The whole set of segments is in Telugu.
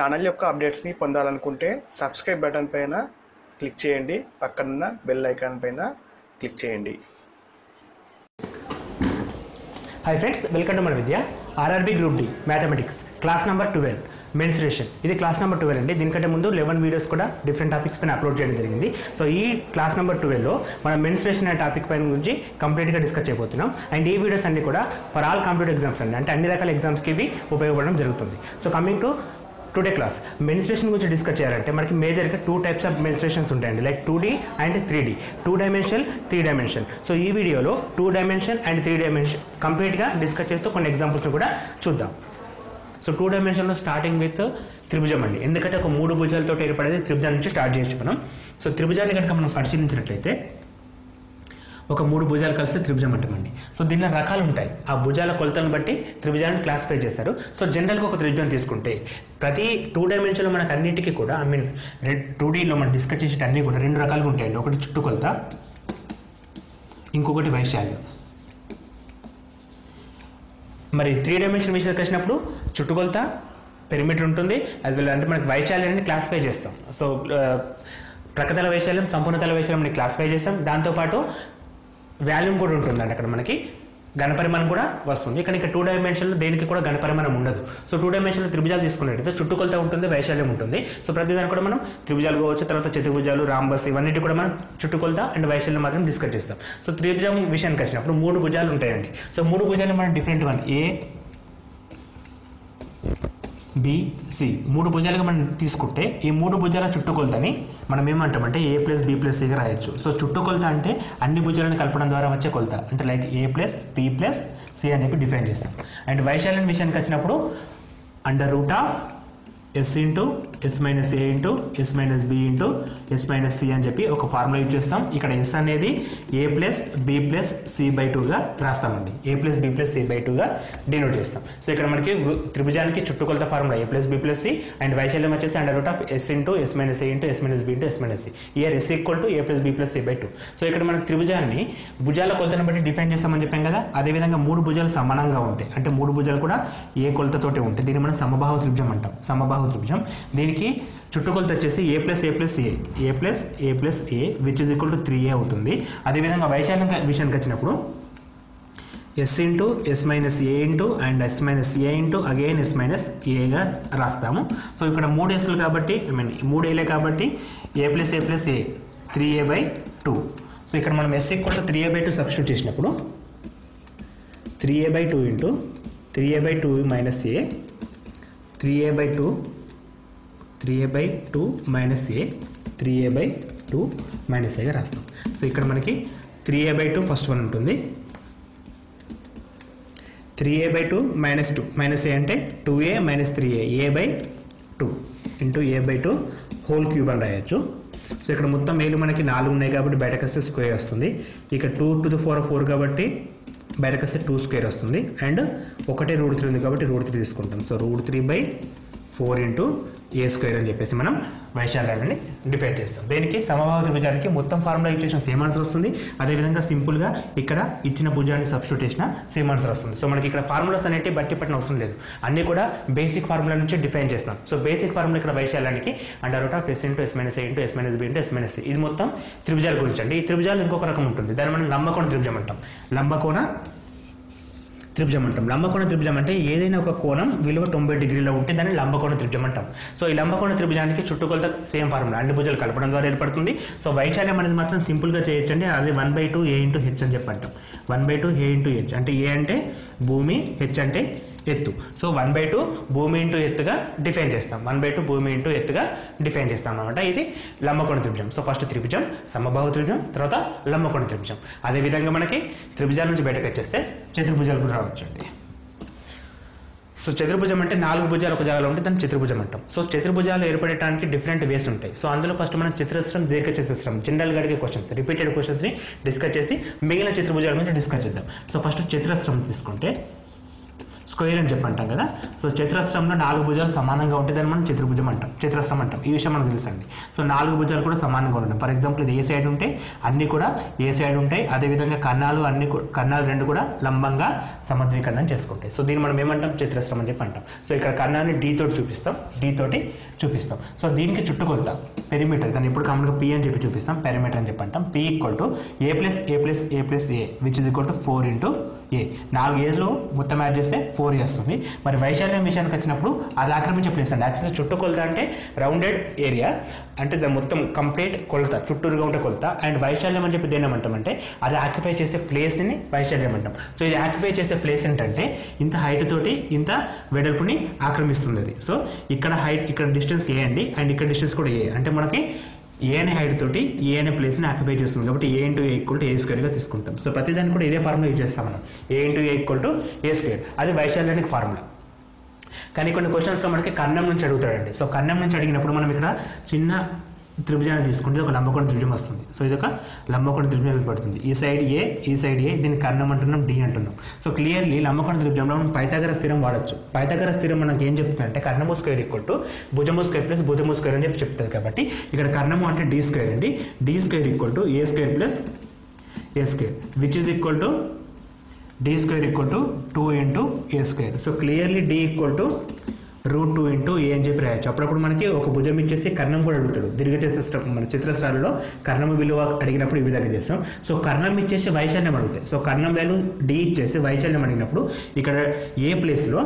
ఛానల్ యొక్క అప్డేట్స్ని పొందాలనుకుంటే సబ్స్క్రైబ్ బటన్ పైన క్లిక్ చేయండి పక్కనున్న బెల్ ఐకాన్ పైన క్లిక్ చేయండి హాయ్ ఫ్రెండ్స్ వెల్కమ్ టు మన Vidya RRB group D mathematics class number twelve mensuration ఇది క్లాస్ నెంబర్ ట్వెల్వ్ అండి దీనికంటే ముందు లెవెన్ వీడియోస్ కూడా డిఫరెంట్ టాపిక్స్ పైన అప్లోడ్ చేయడం జరిగింది సో ఈ క్లాస్ నెంబర్ ట్వెల్వ్లో మనం మెన్స్ట్రేషన్ అనే టాపిక్ పైన గురించి కంప్లీట్గా డిస్కస్ చేయబోతున్నాం అండ్ ఈ వీడియోస్ అన్ని కూడా ఫర్ ఆల్ కాంపిటేటివ్ ఎగ్జామ్స్ అండి అంటే అన్ని రకాల ఎగ్జామ్స్కి ఇవి ఉపయోగపడడం జరుగుతుంది so coming to today class mensuration గురించి డిస్కస్ చేయాలంటే మనకి మేజర్గా టూ టైప్స్ ఆఫ్ మెన్స్ట్రేషన్స్ ఉంటాయండి like two D and three D two dimension three dimension so ఈ వీడియోలో two dimension and three dimension కంప్లీట్గా డిస్కస్ చేస్తూ కొన్ని ఎగ్జాంపుల్స్ని కూడా చూద్దాం సో టూ డైమెన్షన్లో స్టార్టింగ్ విత్ త్రిభుజం అండి ఎందుకంటే ఒక మూడు భుజాలతో ఏర్పడేది త్రిభుజం నుంచి స్టార్ట్ చేయొచ్చు మనం సో త్రిభుజాన్ని కనుక మనం పరిశీలించినట్లయితే ఒక మూడు భుజాలు కలిసి త్రిభుజం అంటామండి సో దీనిలో రకాలు ఉంటాయి ఆ భుజాల కొలతలను బట్టి త్రిభుజాన్ని క్లాసిఫై చేస్తారు సో జనరల్గా ఒక త్రిభుజం తీసుకుంటే ప్రతి టూ డైమెన్షన్లో మనకు అన్నిటికీ కూడా ఐ మీన్ టూ డీలో మనం డిస్కస్ చేసేటి అన్నీ కూడా రెండు రకాలుగా ఉంటాయండి ఒకటి చుట్టుకొలత ఇంకొకటి వైశాల్యం మరి త్రీ డైమెన్షన్ విషయానికి వచ్చినప్పుడు చుట్టుకొలత పెరిమీటర్ ఉంటుంది యాజ్ వెల్ అంటే మనకి వైశాల్యాన్ని క్లాసిఫై చేస్తాం సో ప్రకతల వైశాల్యం సంపూర్ణతల వైశాల్యం క్లాసిఫై చేస్తాం దాంతోపాటు వాల్యూమ్ కూడా ఉంటుందండి అక్కడ మనకి ఘనపరిమాణం కూడా వస్తుంది కానీ ఇక్కడ టూ డైమెన్షన్లో దేనికి కూడా ఘనపరిమాణం ఉండదు సో టూ డైమెన్షన్లో త్రిభుజాలు తీసుకున్నట్టయితే చుట్టుకొలత ఉంటుంది వైశాల్యం ఉంటుంది సో ప్రతిదాన్ని కూడా మనం త్రిభుజాలు పోవచ్చు తర్వాత చతుర్భుజాలు రాంబస్ ఇవన్నిటి కూడా మనం చుట్టుకొలత అండ్ వైశాల్యం మాత్రం డిస్కస్ చేస్తాం సో త్రిభుజం విషయానికి వచ్చినప్పుడు మూడు భుజాలు ఉంటాయండి సో మూడు భుజాలు మనం డిఫరెంట్ వన్ ఏ బిసి మూడు భుజాలుగా మనం తీసుకుంటే ఈ మూడు భుజాల చుట్టుకొలతని మనం ఏమంటామంటే ఏ ప్లస్ బి ప్లస్ సిగా రాయొచ్చు సో చుట్టుకొలత అంటే అన్ని భుజాలను కలపడం ద్వారా వచ్చే కొలత అంటే like A plus B plus C అని చెప్పి డిఫైన్ చేస్తాం అండ్ వైశాల్యం విషయానికి వచ్చినప్పుడు under root of S into S minus A into S minus B into S minus C అని చెప్పి ఒక ఫార్ములా యూజ్ చేస్తాం ఇక్కడ ఎస్ అనేది A plus B plus C by టూగా రాస్తామండి A plus B plus C by టూగా డినోట్ చేస్తాం సో ఇక్కడ మనకి వృ- త్రిభుజానికి చుట్టుకొలత formula A plus B plus C and వైశాల్యం వచ్చేసి under root of S into S minus A into S minus B into S minus C where S equal to A plus B plus C by two so ఇక్కడ మనం త్రిభుజాన్ని భుజాల కొలతను బట్టి డిఫైన్ చేస్తామని చెప్పాం కదా అదేవిధంగా మూడు భుజాలు సమానంగా ఉంటాయి అంటే మూడు భుజాలు కూడా ఏ కొలతతోటి ఉంటాయి దీన్ని మనం సమబాహు త్రిభుజం అంటాం సమబాహు త్రిభుజం దీనికి చుట్టుకొలత వచ్చేసి A plus A plus A A plus A plus A which is equal to three A అవుతుంది అదేవిధంగా వైశాల్యం విషయానికి వచ్చినప్పుడు S into S minus A into and S minus A into again S minus ఏగా రాస్తాము సో ఇక్కడ మూడు ఎస్లు కాబట్టి ఐ మీన్ మూడు ఏలే కాబట్టి A plus A plus A three A by two so ఇక్కడ మనం S equal to three A by two substitute చేసినప్పుడు three A by two into three A by two minus A three A by two three A by two minus A three A by two minus ఏగా రాస్తాం సో ఇక్కడ మనకి three A by two first one ఉంటుంది three A by two minus two minus ఏ అంటే two A minus three A A by two into A by two whole cube అని రాయొచ్చు సో ఇక్కడ మొత్తం ఏలు మనకి నాలుగు ఉన్నాయి కాబట్టి బయటకు వస్తే స్క్వేర్ వస్తుంది ఇక two to the four four కాబట్టి బయటకు వస్తే టూ స్క్వేర్ వస్తుంది అండ్ ఒకటే రూట్ త్రీ ఉంది కాబట్టి రూట్ త్రీ తీసుకుంటాం so root three by four into A square అని చెప్పేసి మనం వైశాల్యాన్ని డిఫైన్ చేస్తాం దీనికి సమబాహు త్రిభుజానికి మొత్తం ఫార్ములా యూజ్ చేసిన సేమ్ ఆన్సర్ వస్తుంది అదేవిధంగా సింపుల్గా ఇక్కడ ఇచ్చిన భుజాన్ని సబ్స్టిట్యూట్ చేసిన సేమ్ ఆన్సర్ వస్తుంది సో మనకి ఇక్కడ ఫార్ములాస్ అనేవి బట్టి పట్టిన అవసరం లేదు అన్నీ కూడా బేసిక్ ఫార్ములా నుంచి డిఫైన్ చేస్తాం సో బేసిక్ ఫార్ములా ఇక్కడ వైశాల్యానికి under root of S into S minus A into S minus B into S minus C ఇది మొత్తం త్రిభుజాల గురించి అండి ఈ త్రిభుజాలు ఇంకొక రకం ఉంటుంది దాన్ని మనం లంబకోణ త్రిభుజం అంటాం లంబకోణ త్రిభుజం అంటాం లంబకోణ త్రిభుజం అంటే ఏదైనా ఒక కోణం విలువ తొంభై డిగ్రీలో ఉంటే దాన్ని లంబకోణ త్రిభుజం అంటాం సో ఈ లంబకోణ త్రిభుజానికి చుట్టుకొలత సేమ్ ఫార్ములా అన్ని భుజాలు కలపడం ద్వారా ఏర్పడుతుంది సో వైశాల్యం అనేది మాత్రం సింపుల్గా చేయొచ్చండి అది one by two A into H అని చెప్పంటాం one by two A into H అంటే ఏ అంటే భూమి హెచ్ అంటే ఎత్తు సో వన్ బై టూ భూమి ఇంటూ ఎత్తుగా డిఫైన్ చేస్తాం వన్ బై టూ భూమి ఇంటూ ఎత్తుగా డిఫైన్ చేస్తాం అనమాట ఇది లంబకోణ త్రిభుజం సో ఫస్ట్ త్రిభుజం సమబాహు త్రిభుజం తర్వాత లంబకోణ త్రిభుజం అదేవిధంగా మనకి త్రిభుజాల నుంచి బయటకు వచ్చేస్తే చతుర్భుజాలు కూడా రావచ్చండి సో చతుర్భుజం అంటే నాలుగు భుజాలు ఒక జాగాలో ఉంటే దాన్ని చతుర్భుజం అంటాం సో చతుర్భుజాలు ఏర్పడటానికి డిఫరెంట్ వేస్ ఉంటాయి సో అందులో ఫస్ట్ మనం చతురస్రం దీర్ఘ చతురస్రం జనరల్గా అడిగే క్వశ్చన్స్ రిపీటెడ్ క్వశ్చన్స్ని డిస్కస్ చేసి మిగిలిన చతుర్భుజాల గురించి డిస్కస్ చేద్దాం సో ఫస్ట్ చతురస్రం తీసుకుంటే స్క్వేర్ అని చెప్పి అంటాం కదా సో చతురస్రంలో నాలుగు భుజాలు సమానంగా ఉంటే దాన్ని మనం చతుర్భుజం అంటాం చతురస్రం అంటాం ఈ విషయం మనకు తెలుసండి సో నాలుగు భుజాలు కూడా సమానంగా ఉంటాయి ఫర్ ఎగ్జాంపుల్ ఇది ఏ సైడ్ ఉంటే అన్ని కూడా ఏ సైడ్ ఉంటాయి అదేవిధంగా కన్నాలు అన్ని కూ- కన్నాలు రెండు కూడా లంబంగా సమద్వీకరణం చేసుకుంటాయి సో దీన్ని మనం ఏమంటాం చతురస్రం అని చెప్పి అంటాం సో ఇక్కడ కన్నాన్ని డీ తోటి చూపిస్తాం డీ తోటి చూపిస్తాం సో దీనికి చుట్టుకొలత పెరిమీటర్ కానీ ఇప్పుడు కామన్గా పి అని చెప్పి చూపిస్తాం పెరిమీటర్ అని చెప్పి అంటాం P equal to A plus A plus A plus A which is equal to four into A నాలుగు ఏజ్లు మొత్తం యాడ్ చేస్తే ఫోర్ ఏ వస్తుంది మరి వైశాల్యం విషయానికి వచ్చినప్పుడు అది ఆక్రమించే ప్లేస్ అండి యాక్చువల్గా చుట్టూ కొలత అంటే రౌండెడ్ ఏరియా అంటే దాని మొత్తం కంప్లీట్ కొలత చుట్టూరుగా ఉండే కొలత అండ్ వైశాల్యం అని చెప్పి దేని ఏమంటామంటే అది ఆక్యుపై చేసే ప్లేస్ని వైశాల్యం అంటాం సో ఇది ఆక్యుపై చేసే ప్లేస్ ఏంటంటే ఇంత హైట్ తోటి ఇంత వెడల్పుని ఆక్రమిస్తుంది అది సో ఇక్కడ హైట్ ఇక్కడ డిస్టెన్స్ ఏ అండి అండ్ ఇక్కడ డిస్టెన్స్ కూడా ఏ అంటే మనకి ఏ అనే హైట్ తోటి ఏ అనే ప్లేస్ని ఆక్యుపై చేస్తుంది కాబట్టి A into A equal to A స్క్వేర్గా తీసుకుంటాం సో ప్రతిదాన్ని కూడా ఇదే ఫార్ములా యూజ్ చేస్తాం మనం A into A equal to A square అది వైశాల్యానికి ఫార్ములా కానీ కొన్ని క్వశ్చన్స్లో మనకి కన్నం నుంచి అడుగుతాడండి సో కన్నం నుంచి అడిగినప్పుడు మనం ఇక్కడ చిన్న త్రిభుజాన్ని తీసుకుంటే ఒక లంబకోణ త్రిభుజం వస్తుంది సో ఇది ఒక లంబకోణ త్రిభుజం ఏర్పడుతుంది ఈ సైడ్ ఏ ఈ సైడ్ ఏ దీన్ని కన్నం అంటున్నాం డి అంటున్నాం సో క్లియర్లీ లంబకోణ త్రిభుజంలో మనం పైథాగర స్థిరం వాడచ్చు పైథాగర స్థిరం మనకి ఏం చెప్తుందంటే కర్ణము స్క్వేర్ ఈక్వల్ టు భుజము స్క్వేర్ ప్లస్ భుజము స్క్వేర్ అని చెప్పి చెప్తుంది కాబట్టి ఇక్కడ కర్ణము అంటే డి స్క్వేర్ అండి D square equal to A square plus A square which is equal to D square equal to two into A square so clearly D equal to root two into ఏ అని చెప్పి రాయొచ్చు అప్పుడప్పుడు మనకి ఒక భుజం ఇచ్చేసి కర్ణం కూడా అడుగుతాడు దీర్ఘ సిస్టమ్ మన చిత్రస్రాలలో కర్ణం విలువ అడిగినప్పుడు ఈ విధంగా చేస్తాం సో కర్ణం ఇచ్చేసి వైశాల్యం అడుగుతాయి సో కర్ణం వాల్యూ డి ఇచ్చేసి వైశాల్యం అడిగినప్పుడు ఇక్కడ ఏ ప్లేస్లో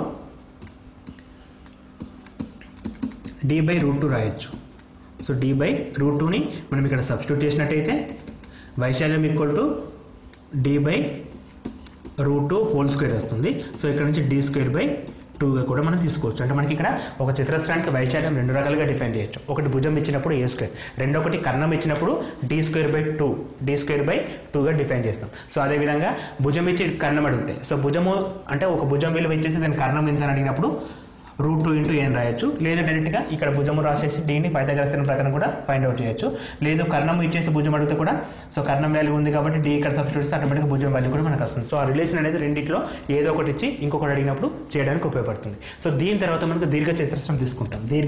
డి బై రూట్ టూ రాయొచ్చు సో డి బై రూట్ టూని మనం ఇక్కడ సబ్స్టిట్యూట్ చేసినట్టయితే వైశాల్యం equal to D by root two whole square వస్తుంది సో ఇక్కడ నుంచి డి స్క్వేర్ బై టూగా కూడా మనం తీసుకోవచ్చు అంటే మనకి ఇక్కడ ఒక చతురస్రానికి వైశాల్యం రెండు రకాలుగా డిఫైన్ చేయొచ్చు ఒకటి భుజం ఇచ్చినప్పుడు ఏ స్క్వేర్ రెండొకటి కర్ణం ఇచ్చినప్పుడు D square by two D square by టూగా డిఫైన్ చేస్తాం సో అదేవిధంగా భుజం ఇచ్చి కర్ణం అడిగితే సో భుజము అంటే ఒక భుజం విలువ ఇచ్చేసి దాని కర్ణం ఎంత అని అడిగినప్పుడు రూట్ టూ ఇంటూ ఏం రాయొచ్చు లేదా డైరెక్ట్గా ఇక్కడ భుజము రాసేసి దీన్ని పైతగ్రస్థిరం ప్రకారం కూడా ఫైండ్ అవుట్ చేయొచ్చు లేదు కర్ణం ఇచ్చేసి భుజం అడిగితే కూడా సో కర్ణం వాల్యూ ఉంది కాబట్టి డి ఇక్కడ సబ్స్టిట్యూట్స్ ఆటోమేటిక్గా భుజం వాల్యూ కూడా మనకు వస్తుంది సో ఆ రిలేషన్ అనేది రెండిట్లో ఏదో ఒకటి ఇచ్చి ఇంకొకటి అడిగినప్పుడు చేయడానికి ఉపయోగపడుతుంది సో దీని తర్వాత మనకు దీర్ఘ చతురస్రం తీసుకుంటాం దీర్ఘ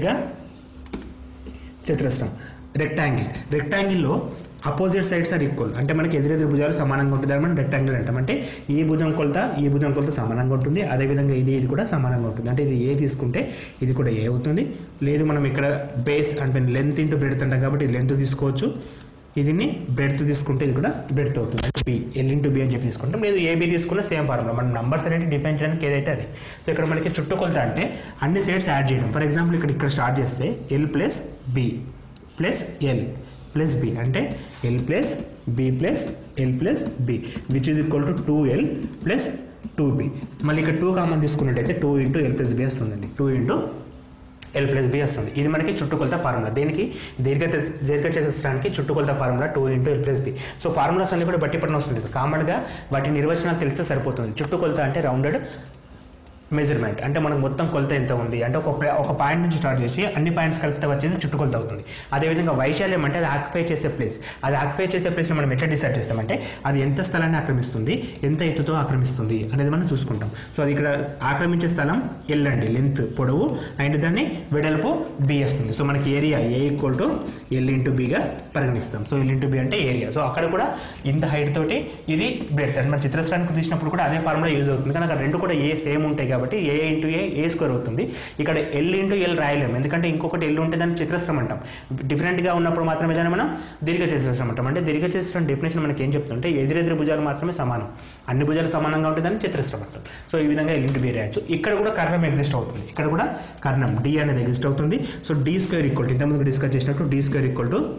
చతురస్రం రెక్టాంగిల్ రెక్టాంగిల్లో అపోజిట్ సైడ్స్ ఆర్ ఈక్వల్ అంటే మనకి ఎదురెదురు భుజాలు సమానంగా ఉంటుంది అని మనం రెక్టాంగిల్ అంటాం అంటే ఈ భుజం కొలత ఈ భుజం కొలత సమానంగా ఉంటుంది అదేవిధంగా ఇది ఇది కూడా సమానంగా ఉంటుంది అంటే ఇది ఏ తీసుకుంటే ఇది కూడా ఏ అవుతుంది లేదు మనం ఇక్కడ బేస్ అంటే లెంత్ ఇంటూ బ్రెడ్త్ అంటాం కాబట్టి లెంత్ తీసుకోవచ్చు ఇదిని బ్రెడ్త్ తీసుకుంటే ఇది కూడా బ్రెడ్త్ అవుతుంది అంటే బి ఎల్ ఇంటూ బి అని చెప్పి తీసుకుంటాం లేదు ఏబి తీసుకున్న సేమ్ ఫార్ములా మన నంబర్స్ అనేవి డిపెండ్ చేయడానికి ఏదైతే అది సో ఇక్కడ మనకి చుట్టుకొలత అంటే అన్ని సైడ్స్ యాడ్ చేయడం ఫర్ ఎగ్జాంపుల్ ఇక్కడ ఇక్కడ స్టార్ట్ చేస్తే L plus B plus L plus B అంటే L plus B plus L plus B which is equal to two L plus two B మళ్ళీ ఇక్కడ టూ కామన్ తీసుకున్నట్టయితే two into L plus B వస్తుందండి two into L plus B వస్తుంది ఇది మనకి చుట్టుకొలత ఫార్ములా దీనికి దీర్ఘ దీర్ఘ చతురస్రానికి చుట్టుకొలత formula two into L plus B so formulas అన్ని కూడా బట్టి పడిన అవసరం లేదు కామన్గా వాటి నిర్వచనాలు తెలిస్తే సరిపోతుంది చుట్టుకొలత అంటే రౌండెడ్ మెజర్మెంట్ అంటే మనకు మొత్తం కొలత ఎంత ఉంది అంటే ఒక ప్లా- ఒక పాయింట్ నుంచి స్టార్ట్ చేసి అన్ని పాయింట్స్ కలిపితే వచ్చేది చుట్టుకొలత అవుతుంది అదేవిధంగా వైశాల్యం అంటే అది ఆక్యుపై చేసే ప్లేస్ అది ఆక్యుపై చేసే ప్లేస్ని మనం ఎట్లా డిసైడ్ చేస్తామంటే అది ఎంత స్థలాన్ని ఆక్రమిస్తుంది ఎంత ఎత్తుతో ఆక్రమిస్తుంది అనేది మనం చూసుకుంటాం సో అది ఇక్కడ ఆక్రమించే స్థలం ఎల్ అండి లెంత్ పొడవు అండ్ దాన్ని వెడల్పు బి వస్తుంది సో మనకి area A equal to L into బిగా పరిగణిస్తాం సో ఎల్ ఇంటూ బి అంటే ఏరియా సో అక్కడ కూడా ఇంత హైట్ తోటి ఇది బ్రెడ్త్ అంటే మన చిత్రస్రానికి తీసినప్పుడు కూడా అదే ఫార్ములా యూజ్ అవుతుంది కానీ అక్కడ రెండు కూడా ఏ సేమ్ ఉంటాయి కాబట్టి A into A A square అవుతుంది ఇక్కడ ఎల్ ఇంటూ ఎల్ రాయలేము ఎందుకంటే ఇంకొకటి ఎల్ ఉంటే దాన్ని చిత్రస్రం అంటాం డిఫరెంట్గా ఉన్నప్పుడు మాత్రమే దాన్ని మనం దీర్ఘ చతురస్రం అంటాం అంటే దీర్ఘ చతురస్రం డెఫినేషన్ మనకి ఏం చెప్తుంటే ఎదురెదురు భుజాలు మాత్రమే సమానం అన్ని భుజాలు సమానంగా ఉంటే దాన్ని చిత్రస్రం అంటాం సో ఈ విధంగా ఎల్ ఇంటూ బి రాయొచ్చు ఇక్కడ కూడా కర్ణం ఎగ్జిస్ట్ అవుతుంది ఇక్కడ కూడా కర్ణం డి అనేది ఎగ్జిస్ట్ అవుతుంది so D square equal to ఇంతకుముందు డిస్కస్ చేసినట్టు D square equal to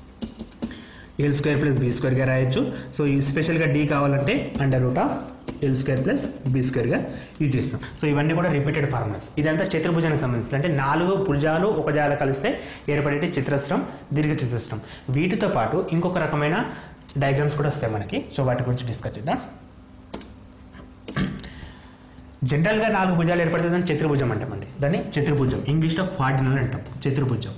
L square plus B స్క్వేర్గా రాయొచ్చు సో ఈ స్పెషల్గా డి కావాలంటే under root of L square plus B స్క్వేర్గా యూజ్ చేస్తాం సో ఇవన్నీ కూడా రిపీటెడ్ ఫార్ములాస్ ఇదంతా చతుర్భుజానికి సంబంధించి అంటే నాలుగు భుజాలు ఒక జాల కలిస్తే ఏర్పడే చిత్రస్రం దీర్ఘ చతురస్రం వీటితో పాటు ఇంకొక రకమైన డయాగ్రామ్స్ కూడా వస్తాయి మనకి సో వాటి గురించి డిస్కస్ చేద్దాం జనరల్గా నాలుగు భుజాలు ఏర్పడితే దాన్ని చతుర్భుజం అంటామండి దాన్ని చతుర్భుజం ఇంగ్లీష్లో క్వార్డినల్ అంటాం చతుర్భుజం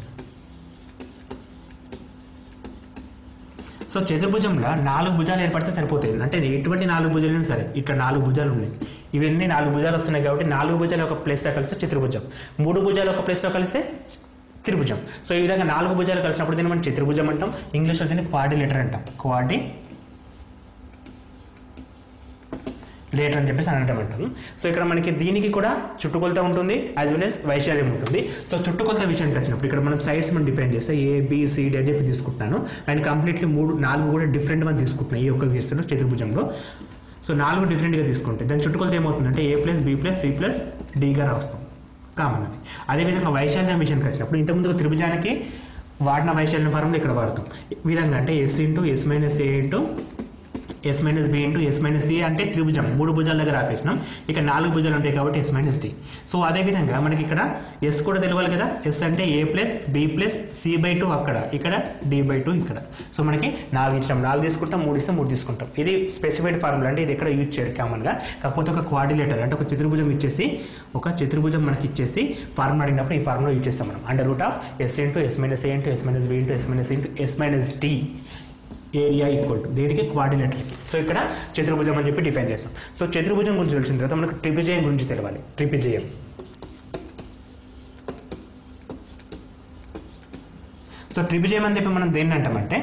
సో చతుర్భుజంలో నాలుగు భుజాలు ఏర్పడితే సరిపోతాయి అంటే ఎటువంటి నాలుగు భుజాలైనా సరే ఇక్కడ నాలుగు భుజాలు ఉన్నాయి ఇవన్నీ నాలుగు భుజాలు వస్తున్నాయి కాబట్టి నాలుగు భుజాలు ఒక ప్లేస్లో కలిస్తే చతుర్భుజం మూడు భుజాలు ఒక ప్లేస్లో కలిస్తే త్రిభుజం సో ఈ విధంగా నాలుగు భుజాలు కలిసినప్పుడు దీన్ని మనం చతుర్భుజం అంటాం ఇంగ్లీష్లో దీన్ని క్వాడిలేటర్ అంటాం క్వాడి లేటర్ అని చెప్పేసి అనడం అంటాం సో ఇక్కడ మనకి దీనికి కూడా చుట్టుకొలత ఉంటుంది యాజ్ వెల్ ఎస్ వైశాల్యం ఉంటుంది సో చుట్టుకొలత విషయానికి వచ్చినప్పుడు ఇక్కడ మనం సైడ్స్ మనం డిపెండ్ చేస్తే ఏ బి సిడి అని చెప్పి తీసుకుంటున్నాను అండ్ కంప్లీట్లీ మూడు నాలుగు కూడా డిఫరెంట్ వన్ తీసుకుంటున్నాను ఈ యొక్క గీస్తున్న చతుర్భుజంలో సో నాలుగు డిఫరెంట్గా తీసుకుంటే దాని చుట్టుకొలత ఏమవుతుందంటే A plus B plus C plus డిగా రాస్తాం కామన్ అది అదేవిధంగా వైశాల్యం విషయానికి వచ్చినప్పుడు ఇంతకుముందు త్రిభుజానికి వాడిన వైశాల్యం ఫార్ములా ఇక్కడ వాడతాం ఈ విధంగా అంటే S into S minus A into S minus B into S minus D అంటే త్రిభుజం మూడు భుజాల దగ్గర ఆపేసినాం ఇక నాలుగు భుజాలు ఉంటాయి కాబట్టి ఎస్ మైనస్ డి సో అదేవిధంగా మనకి ఇక్కడ ఎస్ కూడా తెలియాలి కదా ఎస్ అంటే ఏ plus B plus C by two అక్కడ ఇక్కడ డి బై టూ ఇక్కడ సో మనకి నాలుగు ఇచ్చినాం నాలుగు తీసుకుంటాం మూడు ఇస్తాం మూడు తీసుకుంటాం ఇది స్పెసిఫైడ్ ఫార్ములా అంటే ఇది ఎక్కడ యూజ్ చేయరు కామన్గా కాకపోతే ఒక క్వాడిలేటర్ అంటే ఒక చతుర్భుజం ఇచ్చేసి ఒక చతుర్భుజం మనకి ఇచ్చేసి ఫార్ములా అడిగినప్పుడు ఈ ఫార్ములా యూజ్ చేస్తాం మనం under root of S into S minus A into S minus B into S minus into S minus D area equal to దేనికి క్వాడినేటర్కి సో ఇక్కడ చతుర్భుజం అని చెప్పి డిఫైన్ చేస్తాం సో చతుర్భుజం గురించి తెలిసిన తర్వాత మనకు ట్రిపిజయం గురించి తెలవాలి ట్రిపిజయం సో ట్రిపిజయం అని చెప్పి మనం దేన్ని అంటామంటే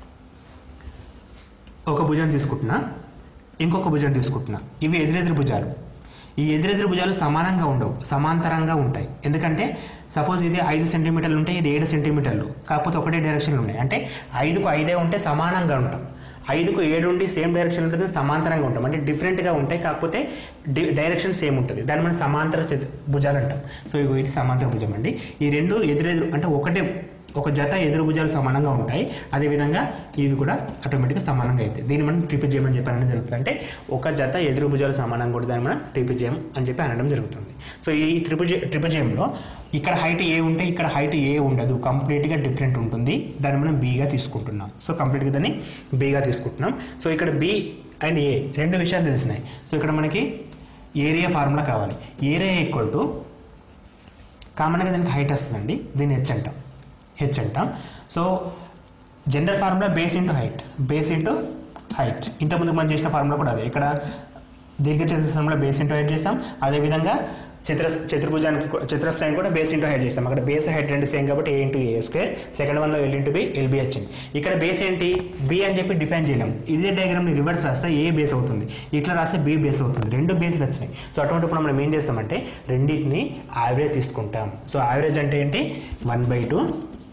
ఒక భుజం తీసుకుంటున్నా ఇంకొక భుజం తీసుకుంటున్నా ఇవి ఎదురెదురు భుజాలు ఈ ఎదురెదురు భుజాలు సమానంగా ఉండవు సమాంతరంగా ఉంటాయి ఎందుకంటే సపోజ్ ఇది ఐదు సెంటీమీటర్లు ఉంటే ఇది ఏడు సెంటీమీటర్లు కాకపోతే ఒకటే డైరెక్షన్లో ఉన్నాయి అంటే ఐదుకు ఐదే ఉంటే సమానంగా ఉంటాం ఐదుకు ఏడు ఉండి సేమ్ డైరెక్షన్ ఉంటుంది సమాంతరంగా ఉంటాం అంటే డిఫరెంట్గా ఉంటాయి కాకపోతే డి డైరెక్షన్ సేమ్ ఉంటుంది దాన్ని మనం సమాంతర చతు భుజాలు అంటాం సో ఇగో ఇది సమాంతర భుజం అండి ఈ రెండు ఎదురెదురు అంటే ఒకటే ఒక జత ఎదురు భుజాలు సమానంగా ఉంటాయి అదేవిధంగా ఇవి కూడా ఆటోమేటిక్గా సమానంగా అవుతాయి దీన్ని మనం ట్రిపిజయం అని చెప్పి అనడం జరుగుతుంది అంటే ఒక జత ఎదురు భుజాలు సమానంగా కూడా దాన్ని మనం ట్రిపిజయం అని చెప్పి అనడం జరుగుతుంది సో ఈ ట్రిపిజ ట్రిపిజయంలో ఇక్కడ హైట్ ఏ ఉంటే ఇక్కడ హైట్ ఏ ఉండదు కంప్లీట్గా డిఫరెంట్ ఉంటుంది దాన్ని మనం బీగా తీసుకుంటున్నాం సో కంప్లీట్గా దాన్ని బీగా తీసుకుంటున్నాం సో ఇక్కడ బి అండ్ ఏ రెండు విషయాలు తెలిసినాయి సో ఇక్కడ మనకి ఏరియా ఫార్ములా కావాలి ఏరియా ఈక్వల్ టు కామన్గా దీనికి హైట్ వస్తుందండి దీన్ని హెచ్ అంటాం హెచ్ అంటాం so general formula base into height base into height ఇంతకుముందు మనం చేసిన ఫార్ములా కూడా అదే ఇక్కడ దీర్ఘ చతురస్రంలో బేస్ ఇంటూ హైట్ చేస్తాం అదేవిధంగా చతుర చతుర్భుజానికి కూ- చతురస్రానికి కూడా బేస్ ఇంటూ హైట్ చేస్తాం అక్కడ బేస్ హైట్ రెండు సేమ్ కాబట్టి A into A square second వన్లో ఎల్ ఇంటూ బి ఎల్బి వచ్చింది ఇక్కడ బేస్ ఏంటి బి అని చెప్పి డిఫైన్ చేయలేం ఇదే డయాగ్రామ్ని రివర్స్ రాస్తే ఏ బేస్ అవుతుంది ఇట్లా రాస్తే బి బేస్ అవుతుంది రెండు బేస్లు వచ్చినాయి సో అటువంటిప్పుడు మనం ఏం చేస్తామంటే రెండింటిని యావరేజ్ తీసుకుంటాం సో యావరేజ్ అంటే ఏంటి one by two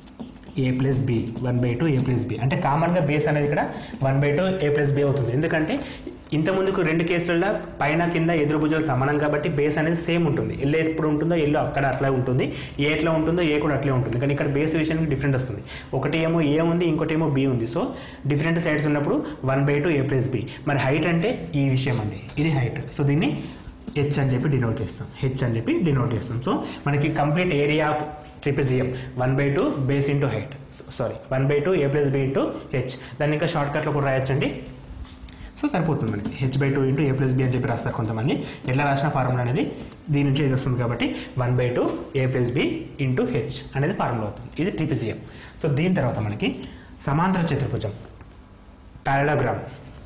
A plus B one by two A plus B అంటే కామన్గా బేస్ అనేది ఇక్కడ one by two A plus B అవుతుంది ఎందుకంటే ఇంత ముందుకు రెండు కేసులలో పైన కింద ఎదురు భుజాలు సమానం కాబట్టి బేస్ అనేది సేమ్ ఉంటుంది ఎల్లు ఎప్పుడు ఉంటుందో ఎల్లు అక్కడ అట్లా ఉంటుంది ఏ ఎట్లా ఉంటుందో ఏ కూడా అట్లే ఉంటుంది కానీ ఇక్కడ బేస్ విషయానికి డిఫరెంట్ వస్తుంది ఒకటి ఏమో ఏ ఉంది ఇంకోటి ఏమో బి ఉంది సో డిఫరెంట్ సైడ్స్ ఉన్నప్పుడు one by two A plus B మరి హైట్ అంటే ఈ విషయం అండి ఇది హైట్ సో దీన్ని హెచ్ అని చెప్పి డినోట్ చేస్తాం హెచ్ అని చెప్పి డినోట్ చేస్తాం సో మనకి complete area of trapezium one by two base into height sorry one by two A plus B into H దాన్ని ఇంకా షార్ట్ కట్లో కూడా రాయొచ్చండి సో సరిపోతుంది మనకి H by two into A plus B అని చెప్పి రాస్తారు కొంతమంది ఎట్లా రాసిన ఫార్ములా అనేది దీని నుంచి ఇది వస్తుంది కాబట్టి one by two A plus B into H అనేది ఫార్ములా అవుతుంది ఇది ట్రిపిజియం సో దీని తర్వాత మనకి సమాంతర చతుర్భుజం పారాగ్రామ్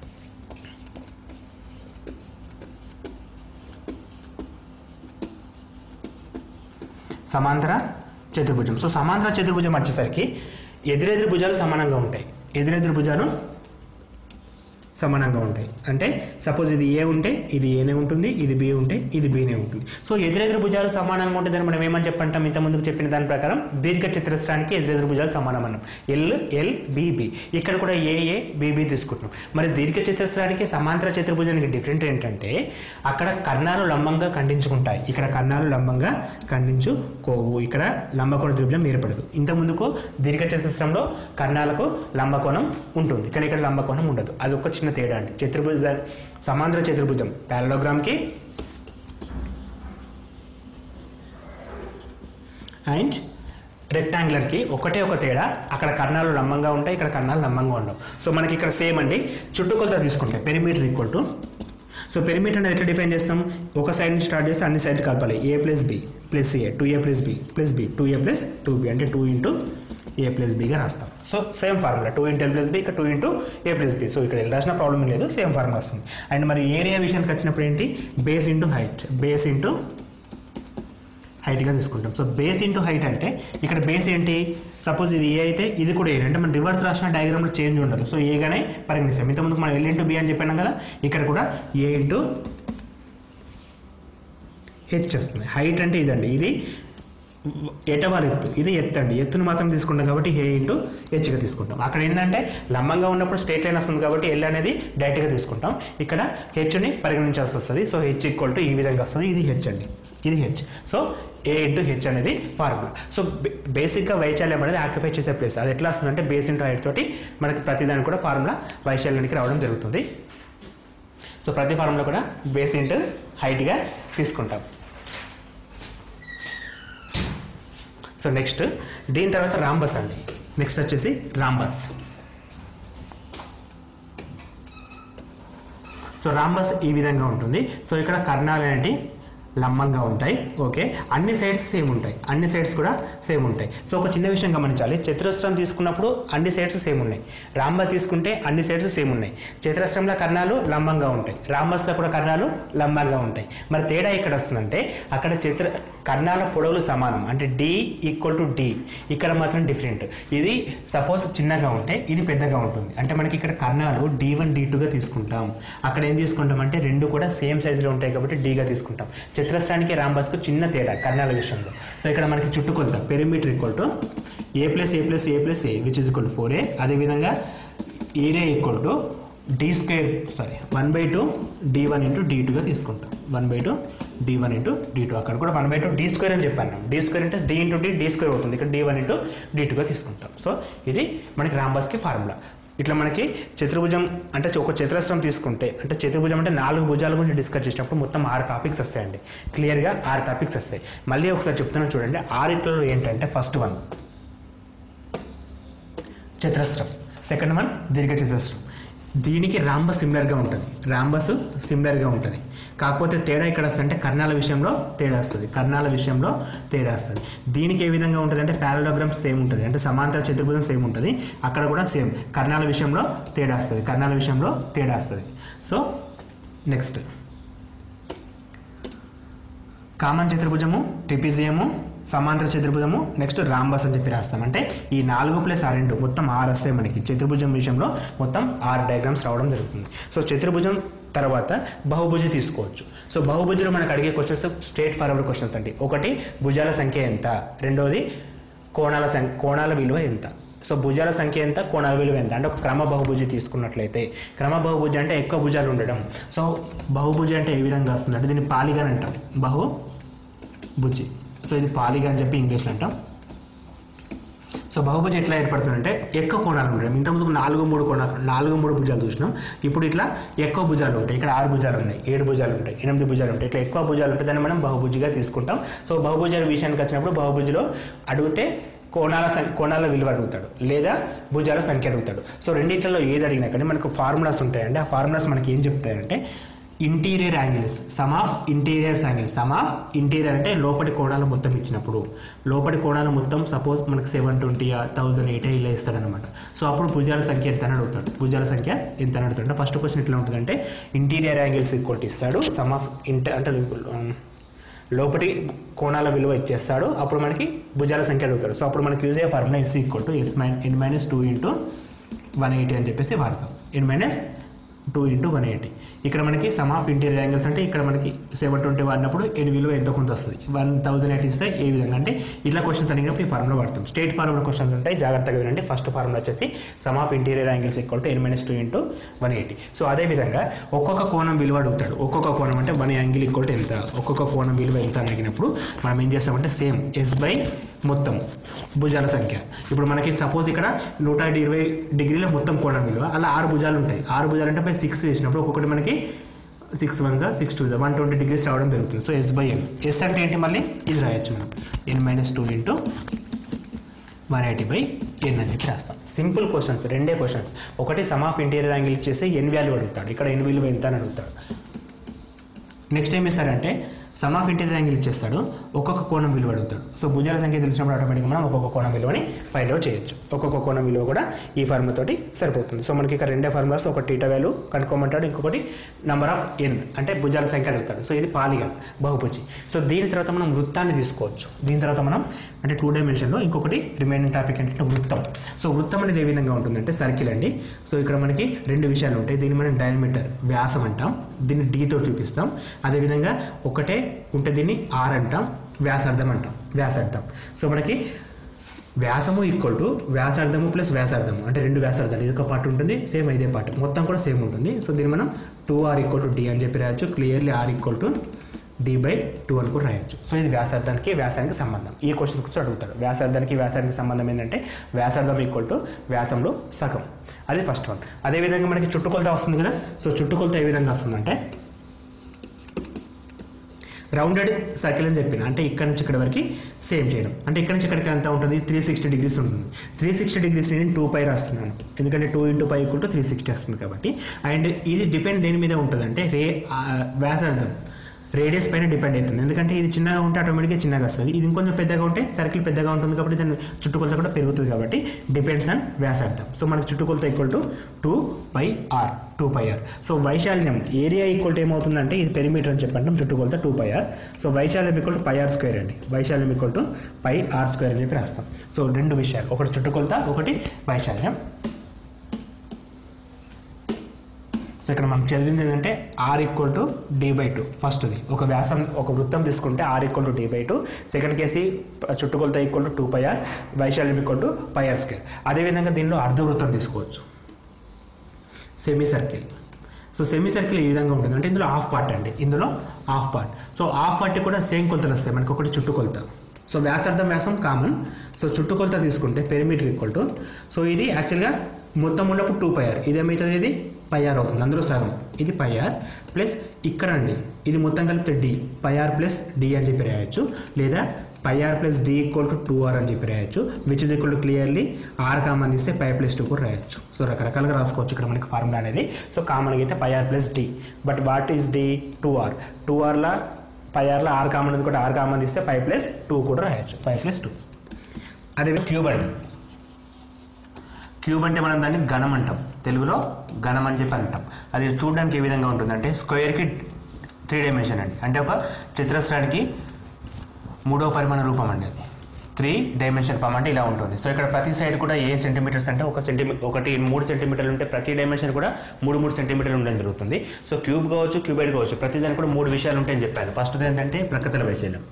సమాంతర చతుర్భుజం సో సమాంతర చతుర్భుజం వచ్చేసరికి ఎదురెదురు భుజాలు సమానంగా ఉంటాయి ఎదురెదురు భుజాలు సమానంగా ఉంటాయి అంటే సపోజ్ ఇది ఏ ఉంటే ఇది ఏనే ఉంటుంది ఇది బి ఉంటే ఇది బీనే ఉంటుంది సో ఎదురెదురు భుజాలు సమానంగా ఉంటే దాన్ని మనం ఏమని చెప్పంటాం ఇంత ముందుకు చెప్పిన దాని ప్రకారం దీర్ఘ చతురస్రానికి ఎదురెదురు భుజాలు సమానం అన్నాం ఎల్ ఎల్ బిబి ఇక్కడ కూడా ఏ ఏ బిబి తీసుకుంటున్నాం మరి దీర్ఘ చతురస్రానికి సమాంతర చతుర్భుజానికి డిఫరెంట్ ఏంటంటే అక్కడ కర్ణాలు లంబంగా ఖండించుకుంటాయి ఇక్కడ కర్ణాలు లంబంగా ఖండించుకోవు ఇక్కడ లంబకోణ త్రిభుజం ఏర్పడదు ఇంత ముందుకు దీర్ఘ చతురస్రంలో కర్ణాలకు లంబకోణం ఉంటుంది కానీ ఇక్కడ లంబకోణం ఉండదు అది ఒక చిన్న తేడా అండి చతుర్భుజ సమాంతర చతుర్భుజం పారలోగ్రామ్కి అండ్ రెక్టాంగులర్కి ఒకటే ఒక తేడా అక్కడ కర్ణాలు లంబంగా ఉంటాయి ఇక్కడ కర్ణాలు లంబంగా ఉండవు సో మనకి ఇక్కడ సేమ్ అండి చుట్టుకొలత తీసుకుంటే perimeter equal to so perimeter అనేది ఎట్లా డిఫైన్ చేస్తాం ఒక సైడ్ నుంచి స్టార్ట్ చేస్తే అన్ని సైడ్ కలపాలి A plus B plus A two A plus B plus B two A plus two B అంటే టూ ఇంటూ ఏ ప్లస్ బీగా రాస్తాం so same formula two into L plus B ఇక్కడ two into A plus B so ఇక్కడ ఎల్ రాసిన ప్రాబ్లం లేదు సేమ్ ఫార్ములా వస్తుంది అండ్ మరి ఏరియా విషయానికి వచ్చినప్పుడు ఏంటి base into height base into హైట్గా తీసుకుంటాం సో బేస్ ఇంటూ హైట్ అంటే ఇక్కడ బేస్ ఏంటి సపోజ్ ఇది ఏ అయితే ఇది కూడా ఏ అంటే మనం రివర్స్ రాసిన డయాగ్రామ్లో చేంజ్ ఉండదు సో ఏగానే పరిగణిస్తాం ఇంతకుముందు మనం ఎల్ ఇంటూ బి అని చెప్పాను కదా ఇక్కడ కూడా ఏ ఇంటూ హెచ్ వస్తుంది హైట్ అంటే ఇదండి ఇది ఎటవాల్ ఎత్తు ఇది ఎత్తు అండి ఎత్తును మాత్రం తీసుకుంటాం కాబట్టి ఏ ఇంటూ హెచ్గా తీసుకుంటాం అక్కడ ఏంటంటే లంబంగా ఉన్నప్పుడు స్ట్రేట్ లైన్ వస్తుంది కాబట్టి ఎల్ అనేది డైరెక్ట్గా తీసుకుంటాం ఇక్కడ హెచ్ని పరిగణించాల్సి వస్తుంది సో హెచ్ ఈక్వల్ టు ఈ విధంగా వస్తుంది ఇది హెచ్ అండి ఇది H so A into H అనేది ఫార్ములా సో బేసిక్గా వైశాల్యం అనేది ఆక్యుపై చేసే ప్లేస్ అది ఎట్లా వస్తుందంటే బేస్ ఇంటూ హైట్ తోటి మనకి ప్రతిదానికి కూడా ఫార్ములా వైశాల్యానికి రావడం జరుగుతుంది సో ప్రతి ఫార్ములా కూడా బేస్ ఇంటూ హైట్గా తీసుకుంటాం సో నెక్స్ట్ దీని తర్వాత రాంబస్ అండి నెక్స్ట్ వచ్చేసి రాంబస్ సో రాంబస్ ఈ విధంగా ఉంటుంది సో ఇక్కడ కర్ణాలు అనేవి లంబంగా ఉంటాయి ఓకే అన్ని సైడ్స్ సేమ్ ఉంటాయి అన్ని సైడ్స్ కూడా సేమ్ ఉంటాయి సో ఒక చిన్న విషయం గమనించాలి చతురస్రం తీసుకున్నప్పుడు అన్ని సైడ్స్ సేమ్ ఉన్నాయి రాంబ తీసుకుంటే అన్ని సైడ్స్ సేమ్ ఉన్నాయి చతురస్రంలో కర్ణాలు లంబంగా ఉంటాయి రాంబస్లో కూడా కర్ణాలు లంబంగా ఉంటాయి మరి తేడా ఎక్కడ వస్తుందంటే అక్కడ చతుర కర్ణాల పొడవులు సమానం అంటే డి ఈక్వల్ టు డి ఇక్కడ మాత్రం డిఫరెంట్ ఇది సపోజ్ చిన్నగా ఉంటే ఇది పెద్దగా ఉంటుంది అంటే మనకి ఇక్కడ కర్ణాలు డి వన్ డి టూగా తీసుకుంటాం అక్కడ ఏం తీసుకుంటాం అంటే రెండు కూడా సేమ్ సైజులో ఉంటాయి కాబట్టి డీగా తీసుకుంటాం చతురస్రానికి రాంబస్కు చిన్న తేడా కర్ణాల విషయంలో సో ఇక్కడ మనకి చుట్టుకొలత perimeter equal to A plus A plus A plus A which is equal to four A అదేవిధంగా area equal to D square sorry one by two D one into D టూగా తీసుకుంటాం one by two D one into D two అక్కడ కూడా one by two D square అని చెప్పాను డి స్క్వేర్ అంటే D into D D square అవుతుంది ఇక్కడ డి వన్ ఇంటూ డి టూగా తీసుకుంటాం సో ఇది మనకి రాంబాస్కి ఫార్ములా ఇట్లా మనకి చతుర్భుజం అంటే ఒక చతురస్రం తీసుకుంటే అంటే చతుర్భుజం అంటే నాలుగు భుజాల గురించి డిస్కస్ చేసినప్పుడు మొత్తం ఆరు టాపిక్స్ వస్తాయండి క్లియర్గా ఆరు టాపిక్స్ వస్తాయి మళ్ళీ ఒకసారి చెప్తున్నాను చూడండి ఆరిట్లలో ఏంటంటే ఫస్ట్ వన్ చతురస్రం సెకండ్ వన్ దీర్ఘ చతురస్రం దీనికి రాంబస్ సిమిలర్గా ఉంటుంది రాంబస్ సిమిలర్గా ఉంటుంది కాకపోతే తేడా ఇక్కడ వస్తుందంటే కర్ణాల విషయంలో తేడా వస్తుంది కర్ణాల విషయంలో తేడా వస్తుంది దీనికి ఏ విధంగా ఉంటుంది అంటే ప్యారలోగ్రామ్ సేమ్ ఉంటుంది అంటే సమాంతర చతుర్భుజం సేమ్ ఉంటుంది అక్కడ కూడా సేమ్ కర్ణాల విషయంలో తేడా వస్తుంది కర్ణాల విషయంలో తేడా వస్తుంది సో నెక్స్ట్ కామన్ చతుర్భుజము ట్రిపిజియము సమాంతర చతుర్భుజము నెక్స్ట్ రాంబస్ అని చెప్పి రాస్తాం అంటే ఈ నాలుగు ప్లస్ ఆ రెండు మొత్తం ఆరు వస్తాయి మనకి చతుర్భుజం విషయంలో మొత్తం ఆరు డయాగ్రామ్స్ రావడం జరుగుతుంది సో చతుర్భుజం తర్వాత బహుభుజి తీసుకోవచ్చు సో బహుభుజులు మనకు అడిగే క్వశ్చన్స్ స్ట్రేట్ ఫార్వర్డ్ క్వశ్చన్స్ అండి ఒకటి భుజాల సంఖ్య ఎంత రెండవది కోణాల సంఖ్య కోణాల విలువ ఎంత సో భుజాల సంఖ్య ఎంత కోణాల విలువ ఎంత అంటే ఒక క్రమ బహుభుజి తీసుకున్నట్లయితే క్రమ బహుభుజి అంటే ఎక్కువ భుజాలు ఉండడం సో బహుభుజి అంటే ఏ విధంగా వస్తుంది అంటే దీన్ని పాలిగాన్ అంటాం బహు భుజి సో ఇది పాలిగా అని చెప్పి ఇంగ్లీష్లో అంటాం సో బహుభుజం ఎట్లా ఏర్పడుతుందంటే ఎక్కువ కోణాలు ఉంటాయి ఇంతకుముందు నాలుగు మూడు కోణాలు నాలుగు మూడు భుజాలు చూసినాం ఇప్పుడు ఇట్లా ఎక్కువ భుజాలు ఉంటాయి ఇక్కడ ఆరు భుజాలు ఉన్నాయి ఏడు భుజాలు ఉంటాయి ఎనిమిది భుజాలు ఉంటాయి ఇట్లా ఎక్కువ భుజాలు ఉంటాయి దాన్ని మనం బహుభుజిగా తీసుకుంటాం సో బహుభుజాల విషయానికి వచ్చినప్పుడు బహుభుజిలో అడిగితే కోణాల సం కోణాల విలువ అడుగుతాడు లేదా భుజాల సంఖ్య అడుగుతాడు సో రెండింటిలో ఏది అడిగినా కానీ మనకు ఫార్ములాస్ ఉంటాయండి ఆ ఫార్ములాస్ మనకి ఏం చెప్తాయంటే interior angles sum of interiors angles sum of interior అంటే లోపటి కోణాలు మొత్తం ఇచ్చినప్పుడు లోపటి కోణాలు మొత్తం సపోజ్ మనకు సెవెన్ ట్వంటీ థౌసండ్ ఎయిట్ ఇలా ఇస్తాడనమాట సో అప్పుడు భుజాల సంఖ్య ఎంత అని అడుగుతాడు భుజాల సంఖ్య ఎంత అని అడుగుతాడు ఫస్ట్ క్వశ్చన్ ఎట్లా ఉంటుందంటే ఇంటీరియర్ యాంగిల్స్ ఈక్వల్ ఇస్తాడు సమ్ ఆఫ్ ఇంటర్ అంటే um, లోపటి కోణాల విలువ ఇచ్చేస్తాడు అప్పుడు మనకి భుజాల సంఖ్య అడుగుతాడు సో అప్పుడు మనకి యూజ్ అయ్యే formula S equal to S mine N minus two into one eighty అని చెప్పేసి వాడతాం N minus two into one eighty ఇక్కడ మనకి సమ్ ఆఫ్ ఇంటీరియర్ యాంగిల్స్ అంటే ఇక్కడ మనకి సెవెన్ ట్వంటీ వాడినప్పుడు ఎన్ విలువ ఎంత కొంత వస్తుంది వన్ థౌసండ్ ఎయిట్ ఇస్తే ఏ విధంగా అంటే ఇట్లా క్వశ్చన్స్ అడిగినప్పుడు ఈ ఫార్ములా వాడతాం స్టేట్ ఫార్ములా క్వశ్చన్స్ ఉంటాయి జాగ్రత్తగా వినండి ఫస్ట్ ఫార్ములా వచ్చేసి sum of interior angles equal to N minus two into one eighty so అదే విధంగా ఒక్కొక్క కోణం విలువ అడుగుతాడు ఒక్కొక్క కోణం అంటే వన్ యాంగిల్ ఈక్వల్ టు ఎంత ఒక్కొక్క కోణం విలువ ఎంత అని అడిగినప్పుడు మనం ఏం చేస్తామంటే సేమ్ ఎస్ బై మొత్తం భుజాల సంఖ్య ఇప్పుడు మనకి సపోజ్ ఇక్కడ నూట ఇరవై డిగ్రీల మొత్తం కోణం విలువ అలా ఆరు భుజాలు ఉంటాయి ఆరు భుజాలు అంటే బై సిక్స్ చేసినప్పుడు ఒక్కొక్కటి మనకి సిక్స్ వన్ జా సిక్స్ టూ జా వన్ ట్వంటీ డిగ్రీస్ రావడం జరుగుతుంది so S by N S అంటే ఏంటి మళ్ళీ ఇది రాయొచ్చు మనం N minus two into one eighty by N అని చెప్పి రాస్తాం సింపుల్ క్వశ్చన్స్ రెండే క్వశ్చన్స్ ఒకటి సమ్ ఆఫ్ ఇంటీరియర్ యాంగిల్ ఇచ్చేసి ఎన్ వాల్యూ అడుగుతాడు ఇక్కడ ఎన్ విలువ ఎంత అని అడుగుతాడు నెక్స్ట్ ఏం ఇస్తారంటే సమ్ ఆఫ్ ఇంటీరియర్ యాంగిల్ ఇచ్చేస్తాడు ఒక్కొక్క కోణం విలువ అడుగుతాడు సో భుజాల సంఖ్య తెలిసినప్పుడు ఆటోమేటిక్గా మనం ఒక్కొక్క కోణం విలువని ఫైండ్ అవుట్ చేయొచ్చు ఒక్కొక్క కోణం విలువ కూడా ఈ ఫార్ములా తోటి సరిపోతుంది సో మనకి ఇక్కడ రెండే ఫార్ములాస్ ఒక టీటా వాల్యూ కనుక్కోమంటాడు ఇంకొకటి నంబర్ ఆఫ్ ఎన్ అంటే భుజాల సంఖ్య అడుగుతాడు సో ఇది పాలిగన్ బహుభుజి సో దీని తర్వాత మనం వృత్తాన్ని తీసుకోవచ్చు దీని తర్వాత మనం అంటే టూ డైమెన్షన్లో ఇంకొకటి రిమైనింగ్ టాపిక్ ఏంటంటే వృత్తం సో వృత్తం అనేది ఏ విధంగా ఉంటుందంటే సర్కిల్ అండి సో ఇక్కడ మనకి రెండు విషయాలు ఉంటాయి దీన్ని మనం డయామీటర్ వ్యాసం అంటాం దీన్ని డీతో చూపిస్తాం అదేవిధంగా ఒకటే ఉంటే దీన్ని ఆర్ అంటాం వ్యాసార్థం అంటాం వ్యాసార్థం సో మనకి వ్యాసము ఈక్వల్ టు వ్యాసార్థము ప్లస్ వ్యాసార్థము అంటే రెండు వ్యాసార్థాలు ఇది ఒక పార్ట్ ఉంటుంది సేమ్ ఇదే పార్ట్ మొత్తం కూడా సేమ్ ఉంటుంది సో దీన్ని మనం two R equal to D అని చెప్పి రాయొచ్చు clearly R equal to D by two అని కూడా రాయొచ్చు సో ఇది వ్యాసార్థానికి వ్యాసానికి సంబంధం ఈ క్వశ్చన్ కూడా అడుగుతాడు వ్యాసార్థానికి వ్యాసానికి సంబంధం ఏంటంటే వ్యాసార్థం ఈక్వల్ టు వ్యాసంలో సగం అది ఫస్ట్ వన్ అదేవిధంగా మనకి చుట్టుకొలత వస్తుంది కదా సో చుట్టుకొలత ఏ విధంగా వస్తుందంటే రౌండెడ్ సర్కిల్ అని చెప్పిన అంటే ఇక్కడ నుంచి ఇక్కడ వరకు సేమ్ చేయడం అంటే ఇక్కడ నుంచి ఇక్కడికి ఎంత ఉంటుంది త్రీ సిక్స్టీ డిగ్రీస్ ఉంటుంది త్రీ సిక్స్టీ డిగ్రీస్ నేను టూ పై రాస్తున్నాను ఎందుకంటే two into pi equal to three sixty వస్తుంది కాబట్టి అండ్ ఇది డిపెండ్ దేని మీద ఉంటుంది అంటే రే ఆ, వ్యాసార్థం రేడియస్ పైన డిపెండ్ అవుతుంది ఎందుకంటే ఇది చిన్నగా ఉంటే ఆటోమేటిక్గా చిన్నగా వస్తుంది ఇది ఇంకొంచెం పెద్దగా ఉంటే సర్కిల్ పెద్దగా ఉంటుంది కాబట్టి దాని చుట్టుకొలత కూడా పెరుగుతుంది కాబట్టి డిపెండ్స్ ఆన్ వ్యాసార్థం సో మనకి చుట్టుకొలత equal to two pi R two pi R so వైశాల్యం ఏరియా ఈక్వల్ టు ఏమవుతుందంటే ఇది పెరిమీటర్ అని చెప్పంటాం చుట్టుకొలత టూ పై ఆర్ సో వైశాల్యం equal to pi are square అండి వైశాల్యం equal to pi are square అని చెప్పి రాస్తాం సో రెండు విషయాలు ఒకటి చుట్టుకొలత ఒకటి వైశాల్యం సో ఇక్కడ మనం చదివింది ఏంటంటే R equal to D by two ఫస్ట్ది ఒక వ్యాసం ఒక వృత్తం తీసుకుంటే R equal to D by two second కేసి చుట్టుకొలత equal to two pi R వైశాల్యం equal to pi are square అదేవిధంగా దీనిలో అర్ధవృత్తం తీసుకోవచ్చు semi circle so semi circle ఈ విధంగా ఉంటుంది అంటే ఇందులో హాఫ్ పార్ట్ అండి ఇందులో half part so half part కూడా సేమ్ కొలతలు వస్తాయి మనకి ఒకటి చుట్టుకొలత సో వ్యాసార్థం వ్యాసం కామన్ సో చుట్టుకొలత తీసుకుంటే పెరిమీటర్ ఈక్వల్ టు సో ఇది యాక్చువల్గా మొత్తం ఉన్నప్పుడు టూ పై ఆర్ ఇదేమవుతుంది ఇది పై ఆర్ అవుతుంది అందులో సగం ఇది పై ఆర్ ప్లస్ ఇక్కడ అండి ఇది మొత్తం కలిపితే D pi R plus D అని చెప్పి రాయొచ్చు లేదా pi R plus D equal to two R అని చెప్పి రాయొచ్చు which is equal to clearly R common తీస్తే పై ప్లస్ టూ కూడా రాయొచ్చు సో రకరకాలుగా రాసుకోవచ్చు ఇక్కడ మనకి ఫార్ములా అనేది సో కామన్గా అయితే pi R plus D but what is D two are two ఆర్లా పై ఆర్లో ఆర్ కామన్ అనేది కూడా ఆర్ కామన్ తీస్తే పై ప్లస్ టూ కూడా రాయొచ్చు పై ప్లస్ టూ అదే క్యూబ్ అండి క్యూబ్ అంటే మనం దాన్ని ఘనం అంటాం తెలుగులో ఘనం అని చెప్పి అంటాం అది చూడడానికి ఏ విధంగా ఉంటుందంటే స్క్వేర్కి త్రీ డైమెన్షన్ అండి అంటే ఒక చతురస్రానికి మూడో పరిమాణ రూపం అండి అది త్రీ డైమెన్షన్ ఫామ్ అంటే ఇలా ఉంటుంది సో ఇక్కడ ప్రతి సైడ్ కూడా ఏ సెంటీమీటర్స్ అంటే ఒక సెంటీమీ ఒకటి మూడు సెంటీమీటర్లు ఉంటే ప్రతి డైమెన్షన్ కూడా మూడు మూడు సెంటీమీటర్లు ఉండడం జరుగుతుంది సో క్యూబ్ కావచ్చు క్యూబైడ్ కావచ్చు ప్రతి దానికి కూడా మూడు విషయాలు ఉంటాయని చెప్పాను ఫస్ట్ ఏంటంటే ప్రకృతల వైశాల్యం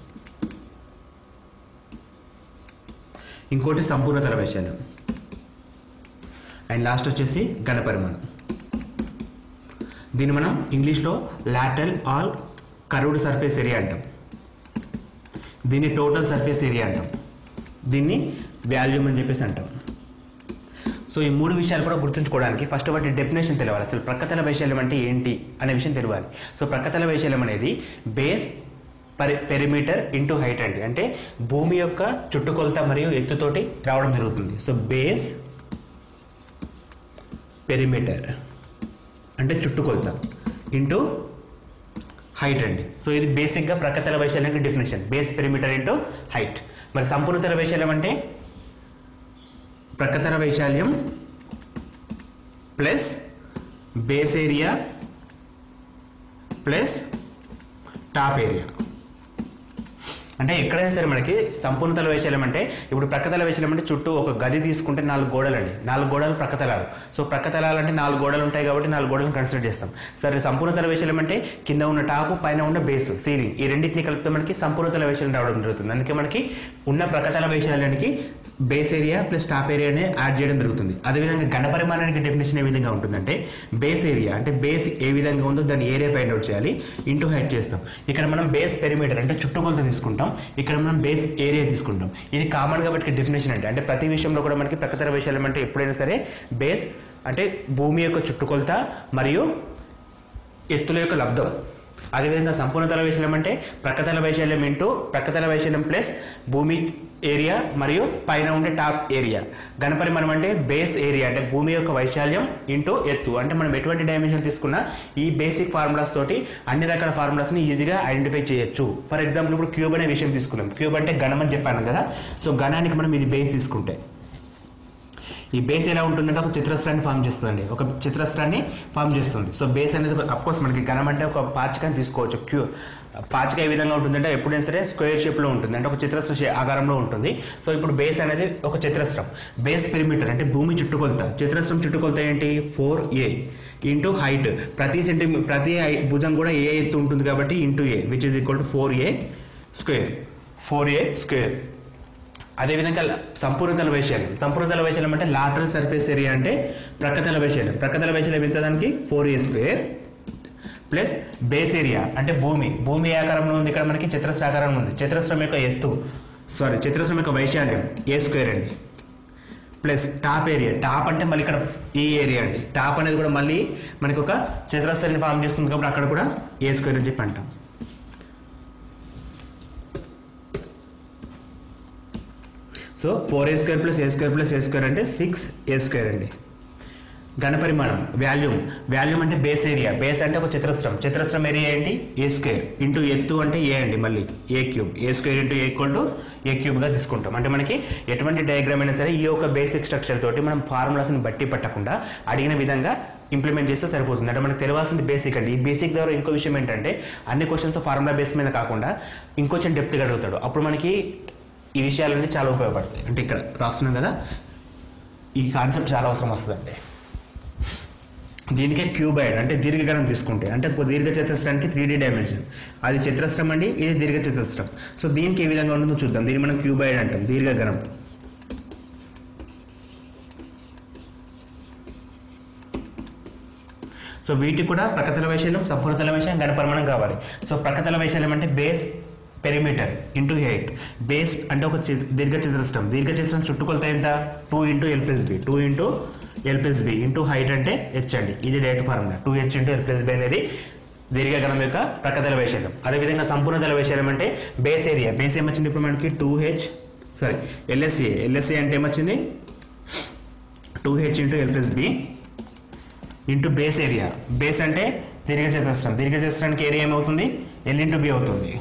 ఇంకోటి సంపూర్ణతల వైశాల్యం అండ్ లాస్ట్ వచ్చేసి ఘనపరిమాణం దీన్ని మనం ఇంగ్లీష్లో lateral or curved surface area అంటాం దీన్ని టోటల్ సర్ఫేస్ ఏరియా అంటాం దీన్ని వాల్యూమ్ అని చెప్పేసి అంటాం సో ఈ మూడు విషయాలు కూడా గుర్తుంచుకోవడానికి ఫస్ట్ వాటి డెఫినేషన్ తెలియాలి అసలు ప్రక్కతల వైశాల్యం అంటే ఏంటి అనే విషయం తెలియాలి సో ప్రక్కతల వైశాల్యం అనేది బేస్ పరి పెరిమీటర్ ఇంటూ హైట్ అండి అంటే భూమి యొక్క చుట్టుకొలత మరియు ఎత్తుతోటి రావడం జరుగుతుంది సో బేస్ పెరిమీటర్ అంటే చుట్టుకొలత ఇంటూ హైట్ అండి సో ఇది బేసిక్గా ప్రకతల వైశాల్యానికి definition base perimeter into height మరి సంపూర్ణతర వైశాల్యం అంటే ప్రకతల వైశాల్యం plus base area plus top area అంటే ఎక్కడైనా సరే మనకి సంపూర్ణతల వైశాల్యం అంటే ఇప్పుడు ప్రక్కతల వైశాల్యం అంటే చుట్టూ ఒక గది తీసుకుంటే నాలుగు గోడలు అండి నాలుగు గోడలు ప్రక్కతలాలు సో ప్రక్కతలాలు అంటే నాలుగు గోడలు ఉంటాయి కాబట్టి నాలుగు గోడలను కన్సిడర్ చేస్తాం సరే సంపూర్ణతల వైశాల్యం అంటే కింద ఉన్న టాపు పైన ఉన్న బేస్ సీలింగ్ ఈ రెండింటిని కలిపితే మనకి సంపూర్ణతల వైశాల్యం రావడం జరుగుతుంది అందుకే మనకి ఉన్న ప్రక్కతల వైశాల్యానికి బేస్ ఏరియా ప్లస్ టాప్ ఏరియానే యాడ్ చేయడం జరుగుతుంది అదేవిధంగా ఘనపరిమాణానికి డెఫినేషన్ ఏ విధంగా ఉంటుందంటే బేస్ ఏరియా అంటే బేస్ ఏ విధంగా ఉందో దాని ఏరియా ఫైండ్ అవుట్ చేయాలి ఇంటూ హైట్ చేస్తాం ఇక్కడ మనం బేస్ పెరిమీటర్ అంటే చుట్టుకొలత తీసుకుంటాం ఇక్కడ మనం బేస్ ఏరియా తీసుకుంటాం ఇది కామన్ కాబట్టి డెఫినేషన్ అంటే అంటే ప్రతి విషయంలో కూడా మనకి ప్రకతర విషయాలు అంటే ఎప్పుడైనా సరే బేస్ అంటే భూమి యొక్క చుట్టుకొలత మరియు ఎత్తుల యొక్క లబ్ధం అదేవిధంగా సంపూర్ణతల వైశాల్యం అంటే ప్రక్కతల వైశాల్యం ఇంటూ ప్రక్కతల వైశాల్యం ప్లస్ భూమి ఏరియా మరియు పైన ఉండే టాప్ ఏరియా ఘనపరిమాణం అంటే బేస్ ఏరియా అంటే భూమి యొక్క వైశాల్యం ఇంటూ ఎత్తు అంటే మనం ఎటువంటి డైమెన్షన్ తీసుకున్నా ఈ బేసిక్ ఫార్ములాస్ తోటి అన్ని రకాల ఫార్ములాస్ని ఈజీగా ఐడెంటిఫై చేయొచ్చు ఫర్ ఎగ్జాంపుల్ ఇప్పుడు క్యూబ్ అనే విషయం తీసుకుందాం క్యూబ్ అంటే ఘనం అని చెప్పాను కదా సో ఘనానికి మనం ఇది బేస్ తీసుకుంటే ఈ బేస్ ఎలా ఉంటుందంటే ఒక చిత్రస్త్రాన్ని ఫామ్ చేస్తుందండి ఒక చిత్రస్త్రాన్ని ఫామ్ చేస్తుంది సో బేస్ అనేది కోర్స్ మనకి ఘనం అంటే ఒక పాచికని తీసుకోవచ్చు క్యూ పాచిక ఏ విధంగా ఉంటుందంటే ఎప్పుడైనా సరే స్క్వేర్ షేప్లో ఉంటుంది అంటే ఒక చిత్రస్త్ర షే- ఆకారంలో ఉంటుంది సో ఇప్పుడు బేస్ అనేది ఒక చిత్రస్త్రం బేస్ పెరిమీటర్ అంటే భూమి చుట్టుకొలత చిత్రస్త్రం చుట్టుకొలత ఏంటి ఫోర్ ఏ ఇంటూ హైట్ ప్రతి సెంటీమీ ప్రతి హై- భుజం కూడా ఏ ఎత్తు ఉంటుంది కాబట్టి into A which is equal to four A square four A square అదేవిధంగా ల- సంపూర్ణతల వైశాల్యం సంపూర్ణతల వైశాల్యం అంటే లాటరల్ సర్ఫేస్ ఏరియా అంటే ప్రక్కతల వైశాల్యం ప్రక్కతల వైశాల్యం ఎంత దానికి four A square plus base area అంటే భూమి భూమి ఏ ఆకారంలో ఉంది ఇక్కడ మనకి చతురస్ర ఆకారంలో ఉంది చతురస్రం యొక్క ఎత్తు సారీ చతురస్రం యొక్క వైశాల్యం ఏ స్క్వేర్ అండి ప్లస్ టాప్ ఏరియా టాప్ అంటే మళ్ళీ ఇక్కడ ఈ ఏరియా అండి టాప్ అనేది కూడా మళ్ళీ మనకి ఒక చతురస్రాన్ని ఫామ్ చేస్తుంది కాబట్టి అక్కడ కూడా ఏ స్క్వేర్ అని చెప్పి అంటాం so four A square plus A square plus A square అంటే సిక్స్ ఏ స్క్వేర్ అండి ఘనపరిమాణం వాల్యూమ్ వాల్యూమ్ అంటే బేస్ ఏరియా బేస్ అంటే ఒక చతురస్రం చతురస్రం ఏరియా ఏంటి ఏ స్క్వేర్ ఇంటూ ఎత్తు అంటే ఏ అండి మళ్ళీ A cube A square into A equal to A క్యూబ్గా తీసుకుంటాం అంటే మనకి ఎటువంటి డయాగ్రామ్ అయినా సరే ఈ యొక్క బేసిక్ స్ట్రక్చర్ తోటి మనం ఫార్ములాస్ని బట్టి పట్టకుండా అడిగిన విధంగా ఇంప్లిమెంట్ చేస్తే సరిపోతుంది అంటే మనకు తెలియాల్సింది బేసిక్ అండి ఈ బేసిక్ ద్వారా ఇంకో విషయం ఏంటంటే అన్ని క్వశ్చన్స్ ఫార్ములా బేస్ మీద కాకుండా ఇంకొంచెం డెప్త్గా అడుగుతాడు అప్పుడు మనకి ఈ విషయాలన్నీ చాలా ఉపయోగపడతాయి అంటే ఇక్కడ రాస్తున్నాం కదా ఈ కాన్సెప్ట్ చాలా అవసరం వస్తుందండి దీనికే క్యూబైడ్ అంటే దీర్ఘగణం తీసుకుంటే అంటే ఒక దీర్ఘ చతురస్రానికి త్రీ డీ డైమెన్షన్ అది చతురస్రం అండి ఇది దీర్ఘ చతురస్రం సో దీనికి ఏ విధంగా ఉంటుందో చూద్దాం దీన్ని మనం క్యూబైడ్ అంటాం దీర్ఘగణం సో వీటికి కూడా ప్రకతల వైశాల్యం సంపూర్ణతల వైశాల్యం ఘనపరిమాణం కావాలి సో ప్రకతల వైశాల్యం అంటే base perimeter into height base అంటే ఒక చి- దీర్ఘ చతురస్రం దీర్ఘ చతురస్రం చుట్టుకొలత ఎంత two into L plus B two into L plus B into height అంటే హెచ్ అండి ఇది direct formula two H into L plus B అనేది దీర్ఘగణం యొక్క ప్రకతల వైశాల్యం అదేవిధంగా సంపూర్ణతల వైశాల్యం అంటే బేస్ ఏరియా బేస్ ఏమొచ్చింది ఇప్పుడు మనకి two H sorry LSA LSA అంటే ఏమొచ్చింది two H into L plus B into base area base అంటే దీర్ఘ చతురస్రం దీర్ఘ చతురస్రానికి ఏరియా ఏమవుతుంది ఎల్ ఇంటూ బి అవుతుంది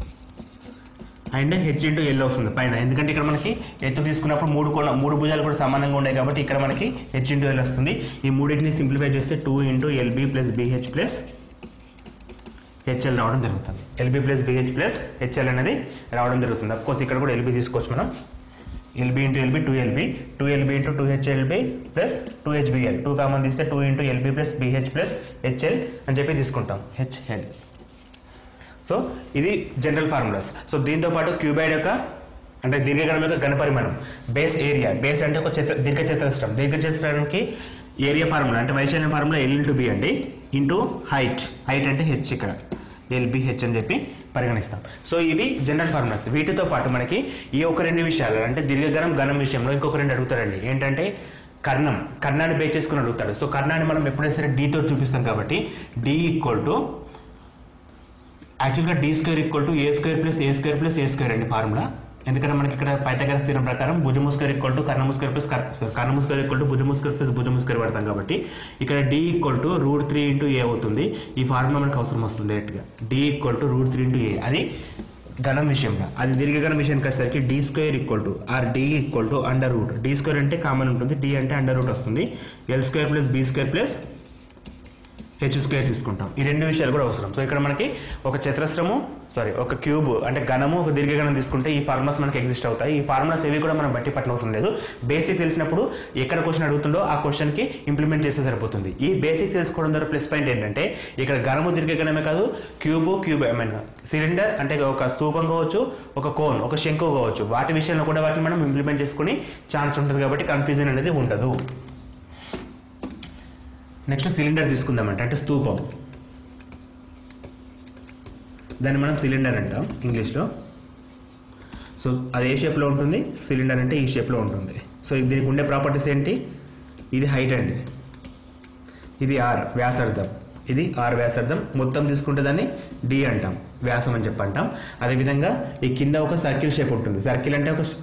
అండ్ హెచ్ ఇంటూ ఎల్ వస్తుంది పైన ఎందుకంటే ఇక్కడ మనకి ఎత్తు తీసుకున్నప్పుడు మూడు కోణ మూడు భుజాలు కూడా సమానంగా ఉన్నాయి కాబట్టి ఇక్కడ మనకి హెచ్ ఇంటూ ఎల్ వస్తుంది ఈ మూడింటిని సింప్లిఫై చేస్తే two into LB plus BH plus HL రావడం జరుగుతుంది LB plus BH plus HL అనేది రావడం జరుగుతుంది అఫ్కోర్స్ ఇక్కడ కూడా ఎల్బి తీసుకోవచ్చు మనం LB into LB two LB two LB into two HLB plus two HBL two common తీస్తే two into LB plus BH plus HL అని చెప్పి తీసుకుంటాం హెచ్ఎల్ సో ఇది జనరల్ ఫార్ములాస్ సో దీంతో పాటు క్యూబైడ్ యొక్క అంటే దీర్ఘగణం యొక్క ఘనపరిమాణం బేస్ ఏరియా బేస్ అంటే ఒక చిత్ర దీర్ఘ చతురస్రం దీర్ఘ చతురస్రానికి ఏరియా ఫార్ములా అంటే వైశాల్యం ఫార్ములా ఎల్ ఇంటూ బి అండి ఇంటూ హైట్ హైట్ అంటే హెచ్ ఇక్కడ ఎల్బిహెచ్ అని చెప్పి పరిగణిస్తాం సో ఇవి జనరల్ ఫార్ములాస్ వీటితో పాటు మనకి ఈ ఒక రెండు విషయాలు అంటే దీర్ఘగణం ఘనం విషయంలో ఇంకొక రెండు అడుగుతారండి ఏంటంటే కర్ణం కర్ణాన్ని బేస్ చేసుకుని అడుగుతాడు సో కర్ణాన్ని మనం ఎప్పుడైనా సరే డీతో చూపిస్తాం కాబట్టి డి ఈక్వల్ టు యాక్చువల్గా D square equal to A square plus A square plus A square అండి ఫార్ములా ఎందుకంటే మనకి ఇక్కడ పైథాగరస్ స్థిరం ప్రకారం భుజము స్క్వేర్ ఈక్వల్ టు కర్ణము స్క్వేర్ ప్లస్ కర్ణము స్క్వేర్ ఈక్వల్ టు భుజము స్క్వేర్ ప్లస్ భుజము స్క్వేర్ పడతాం కాబట్టి ఇక్కడ D equal to root three into A అవుతుంది ఈ ఫార్ములా మనకు అవసరం వస్తుంది డైరెక్ట్గా D equal to root three into A అది ఘనం విషయంలో అది దీర్ఘఘనం విషయానికి వచ్చేసరికి D square equal to or D equal to under root D square అంటే కామన్ ఉంటుంది డి అంటే అండర్ రూట్ వస్తుంది L square plus B square plus H square తీసుకుంటాం ఈ రెండు విషయాలు కూడా అవసరం సో ఇక్కడ మనకి ఒక చతురస్రము సారీ ఒక క్యూబ్ అంటే ఘనము ఒక దీర్ఘగణం తీసుకుంటే ఈ ఫార్ములాస్ మనకి ఎగ్జిస్ట్ అవుతాయి ఈ ఫార్ములాస్ ఏవి కూడా మనం బట్టి పట్టనవసరం లేదు బేసిక్ తెలిసినప్పుడు ఎక్కడ క్వశ్చన్ అడుగుతుందో ఆ క్వశ్చన్కి ఇంప్లిమెంట్ చేస్తే సరిపోతుంది ఈ బేసిక్ తెలుసుకోవడం ద్వారా ప్లస్ పాయింట్ ఏంటంటే ఇక్కడ ఘనము దీర్ఘగణమే కాదు cube cube I mean cylinder అంటే ఒక స్తూపం కావచ్చు ఒక కోన్ ఒక శంకు కావచ్చు వాటి విషయంలో కూడా వాటిని మనం ఇంప్లిమెంట్ చేసుకుని ఛాన్స్ ఉంటుంది కాబట్టి కన్ఫ్యూజన్ అనేది ఉండదు నెక్స్ట్ సిలిండర్ తీసుకుందామంటే అంటే స్తూపం దాన్ని మనం సిలిండర్ అంటాం ఇంగ్లీష్లో సో అది ఏ షేప్లో ఉంటుంది సిలిండర్ అంటే ఈ షేప్లో ఉంటుంది సో దీనికి ఉండే ప్రాపర్టీస్ ఏంటి ఇది హైట్ అండి ఇది ఆర్ వ్యాసార్థం ఇది ఆర్ వ్యాసార్థం మొత్తం తీసుకుంటే దాన్ని డి అంటాం వ్యాసం అని చెప్పి అంటాం అదేవిధంగా ఈ కింద ఒక సర్కిల్ షేప్ ఉంటుంది సర్కిల్ అంటే ఒక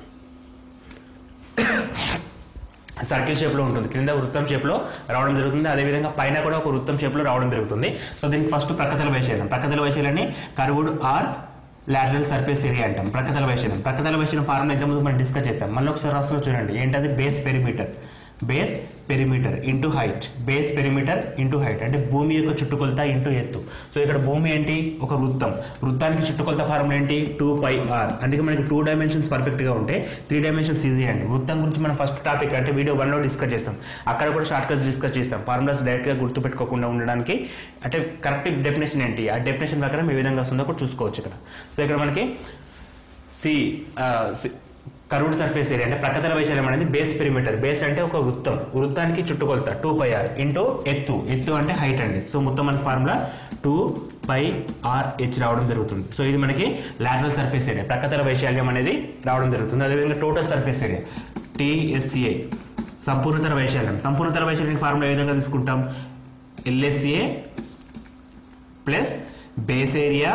సర్కిల్ షేప్లో ఉంటుంది క్రింద వృత్తం షేప్లో రావడం జరుగుతుంది అదేవిధంగా పైన కూడా ఒక వృత్తం షేప్లో రావడం జరుగుతుంది సో దీనికి ఫస్ట్ ప్రక్కతల వైశాల్యం ప్రక్కతల వైశాల్యాన్ని curved or lateral surface area అంటాం ప్రక్కతల వైశాల్యం ప్రక్కతల వైశాల్యం ఫార్ములా ఇంతకుముందు మనం డిస్కస్ చేస్తాం మళ్ళీ ఒకసారి రాస్తున్నా చూడండి ఏంటది base perimeter base perimeter into height base perimeter into height అంటే భూమి యొక్క చుట్టుకొలత ఇంటూ ఎత్తు సో ఇక్కడ భూమి ఏంటి ఒక వృత్తం వృత్తానికి చుట్టుకొలత ఫార్ములా ఏంటి టూ పై ఆర్ అందుకే మనకి టూ డైమెన్షన్స్ పర్ఫెక్ట్గా ఉంటే త్రీ డైమెన్షన్స్ ఈజీ అండి వృత్తం గురించి మనం ఫస్ట్ టాపిక్ అంటే వీడియో వన్లో డిస్కస్ చేస్తాం అక్కడ కూడా షార్ట్ కట్స్ డిస్కస్ చేస్తాం ఫార్ములాస్ డైరెక్ట్గా గుర్తుపెట్టుకోకుండా ఉండడానికి అంటే కరెక్ట్ డెఫినేషన్ ఏంటి ఆ డెఫినేషన్ ప్రకారం ఏ విధంగా వస్తుందో కూడా చూసుకోవచ్చు ఇక్కడ సో ఇక్కడ మనకి సి కర్వ్డ్ సర్ఫేస్ ఏరియా అంటే ప్రక్కతల వైశాల్యం అనేది బేస్ పెరిమీటర్ బేస్ అంటే ఒక వృత్తం వృత్తానికి చుట్టుకొలత టూ పై ఆర్ ఇంటూ ఎత్తు ఎత్తు అంటే హైట్ అండి సో మొత్తం మన formula two pi R H రావడం జరుగుతుంది సో ఇది మనకి లాటరల్ సర్ఫేస్ ఏరియా ప్రక్కతల వైశాల్యం అనేది రావడం జరుగుతుంది అదేవిధంగా టోటల్ సర్ఫేస్ ఏరియా టీఎస్సిఐ సంపూర్ణతర వైశాల్యం సంపూర్ణతర వైశాల్యం ఫార్ములా ఏ విధంగా తీసుకుంటాం LSCA plus base area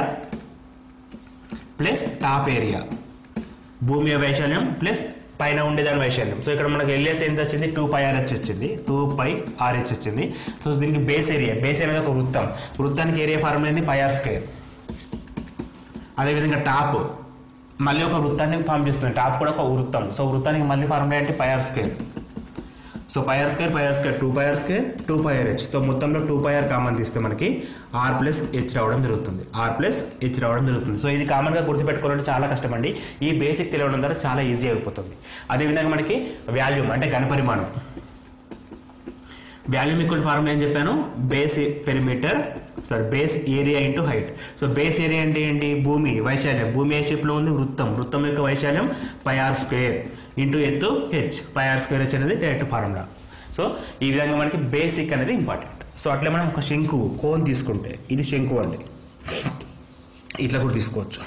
plus top area భూమి వైశాల్యం ప్లస్ పైన ఉండేదాని వైశాల్యం సో ఇక్కడ మనకి ఎల్ఎస్ ఎంత వచ్చింది టూ పై ఆర్హెచ్ వచ్చింది టూ పై ఆర్హెచ్ వచ్చింది సో దీనికి బేస్ ఏరియా బేస్ అనేది ఒక వృత్తం వృత్తానికి ఏరియా ఫార్ములా ఏంది పై ఆర్ స్క్వేర్ అదేవిధంగా టాప్ మళ్ళీ ఒక వృత్తాన్ని ఫామ్ చేస్తుంది టాప్ కూడా ఒక వృత్తం సో వృత్తానికి మళ్ళీ ఫార్ములా ఏంటి pi are square so pi are square pi are square two pi are square two pi R H so మొత్తంలో టూ పై ఆర్ కామన్ తీస్తే మనకి ఆర్ ప్లస్ హెచ్ రావడం జరుగుతుంది ఆర్ ప్లస్ హెచ్ రావడం జరుగుతుంది సో ఇది కామన్గా గుర్తుపెట్టుకోవాలంటే చాలా కష్టం అండి ఈ బేసిక్ తెలియడం ద్వారా చాలా ఈజీ అయిపోతుంది అదేవిధంగా మనకి వాల్యూమ్ అంటే ఘనపరిమాణం వాల్యూమ్ ఈక్వల్ ఫార్ములా ఏం చెప్పాను base perimeter sorry base area into height so base area అంటే ఏంటి భూమి వైశాల్యం భూమి ఏ షేప్లో ఉంది వృత్తం వృత్తం యొక్క వైశాల్యం పై ఆర్ స్క్వేర్ ఇంటూ ఎత్తు H pi are square H అనేది డైరెక్ట్ ఫార్ములా సో ఈ విధంగా మనకి బేసిక్ అనేది ఇంపార్టెంట్ సో అట్లే మనం ఒక శంకు కోన్ తీసుకుంటే ఇది శంకు అండి ఇట్లా కూడా తీసుకోవచ్చు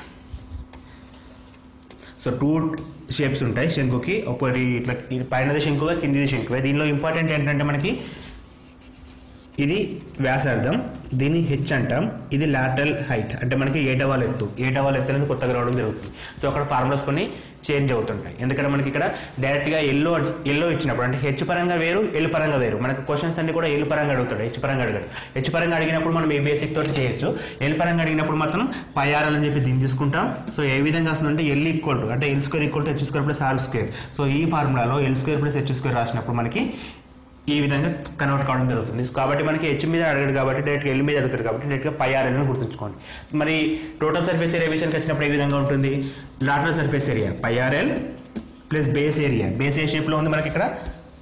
సో టూ షేప్స్ ఉంటాయి శంకుకి ఒకటి ఇట్లా ఇది పైనది శంకుగా కిందిది శంకుగా దీనిలో ఇంపార్టెంట్ ఏంటంటే మనకి ఇది వ్యాసార్థం దీన్ని హెచ్ అంటాం ఇది లాటరల్ హైట్ అంటే మనకి ఏటవాల్ ఎత్తు ఏటవాల్ ఎత్తు అనేది కొత్తగా రావడం జరుగుతుంది సో అక్కడ ఫార్ములాస్ కొన్ని చేంజ్ అవుతుంటాయి ఎందుకంటే మనకి ఇక్కడ డైరెక్ట్గా ఎల్లో ఎల్లో ఇచ్చినప్పుడు అంటే హెచ్ పరంగా వేరు ఎల్ పరంగా వేరు మనకి క్వశ్చన్స్ అన్ని కూడా ఎల్ పరంగా అడుగుతాడు హెచ్ పరంగా అడగడు హెచ్ పరంగా అడిగినప్పుడు మనం ఈ బేసిక్ తోటి చేయొచ్చు ఎల్ పరంగా అడిగినప్పుడు మాత్రం పై ఆర్ఎల్ అని చెప్పి దీన్ని తీసుకుంటాం సో ఏ విధంగా వస్తుందంటే ఎల్ ఈక్వల్ టు అంటే L square equal to H square plus R square so ఈ ఫార్ములాలో L square plus H square రాసినప్పుడు మనకి ఈ విధంగా కన్వర్ట్ కావడం జరుగుతుంది కాబట్టి మనకి హెచ్ మీద అడగడు కాబట్టి డైరెక్ట్గా ఎల్ మీద అడుగుతారు కాబట్టి డైరెక్ట్గా పై ఆర్ఎల్ అని గుర్తుంచుకోండి మరి టోటల్ సర్ఫేస్ ఏరియా విషయానికి వచ్చినప్పుడు ఏ విధంగా ఉంటుంది lateral surface area pi RL plus base area base ఏ షేప్లో ఉంది మనకి ఇక్కడ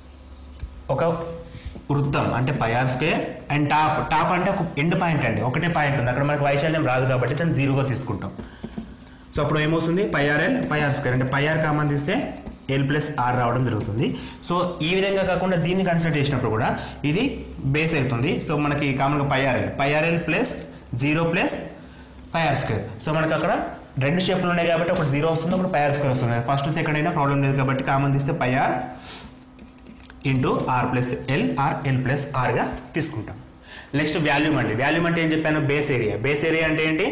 ఒక వృత్తం అంటే pi are square and top top అంటే ఒక ఎండ్ పాయింట్ అండి ఒకటే పాయింట్ ఉంది అక్కడ మనకి వైశాల్యం రాదు కాబట్టి దాన్ని జీరోగా తీసుకుంటాం సో అప్పుడు ఏమవుతుంది pi RL pi are square అంటే పై ఆర్ కామన్ తీస్తే ఎల్ ప్లస్ ఆర్ రావడం జరుగుతుంది సో ఈ విధంగా కాకుండా దీన్ని కన్సిడర్ చేసినప్పుడు కూడా ఇది బేస్ అవుతుంది సో మనకి కామన్గా pi RL pi RL plus zero plus pi are square so మనకి అక్కడ రెండు షేప్లు ఉన్నాయి కాబట్టి ఒకటి జీరో వస్తుంది ఒకటి పై ఆర్ స్క్వేర్ వస్తుంది ఫస్ట్ సెకండ్ అయినా ప్రాబ్లం లేదు కాబట్టి కామన్ తీస్తే pi R into R plus L R L plus ఆర్గా తీసుకుంటాం నెక్స్ట్ వాల్యూమ్ అండి వాల్యూమ్ అంటే ఏం చెప్పాను బేస్ ఏరియా బేస్ ఏరియా అంటే ఏంటి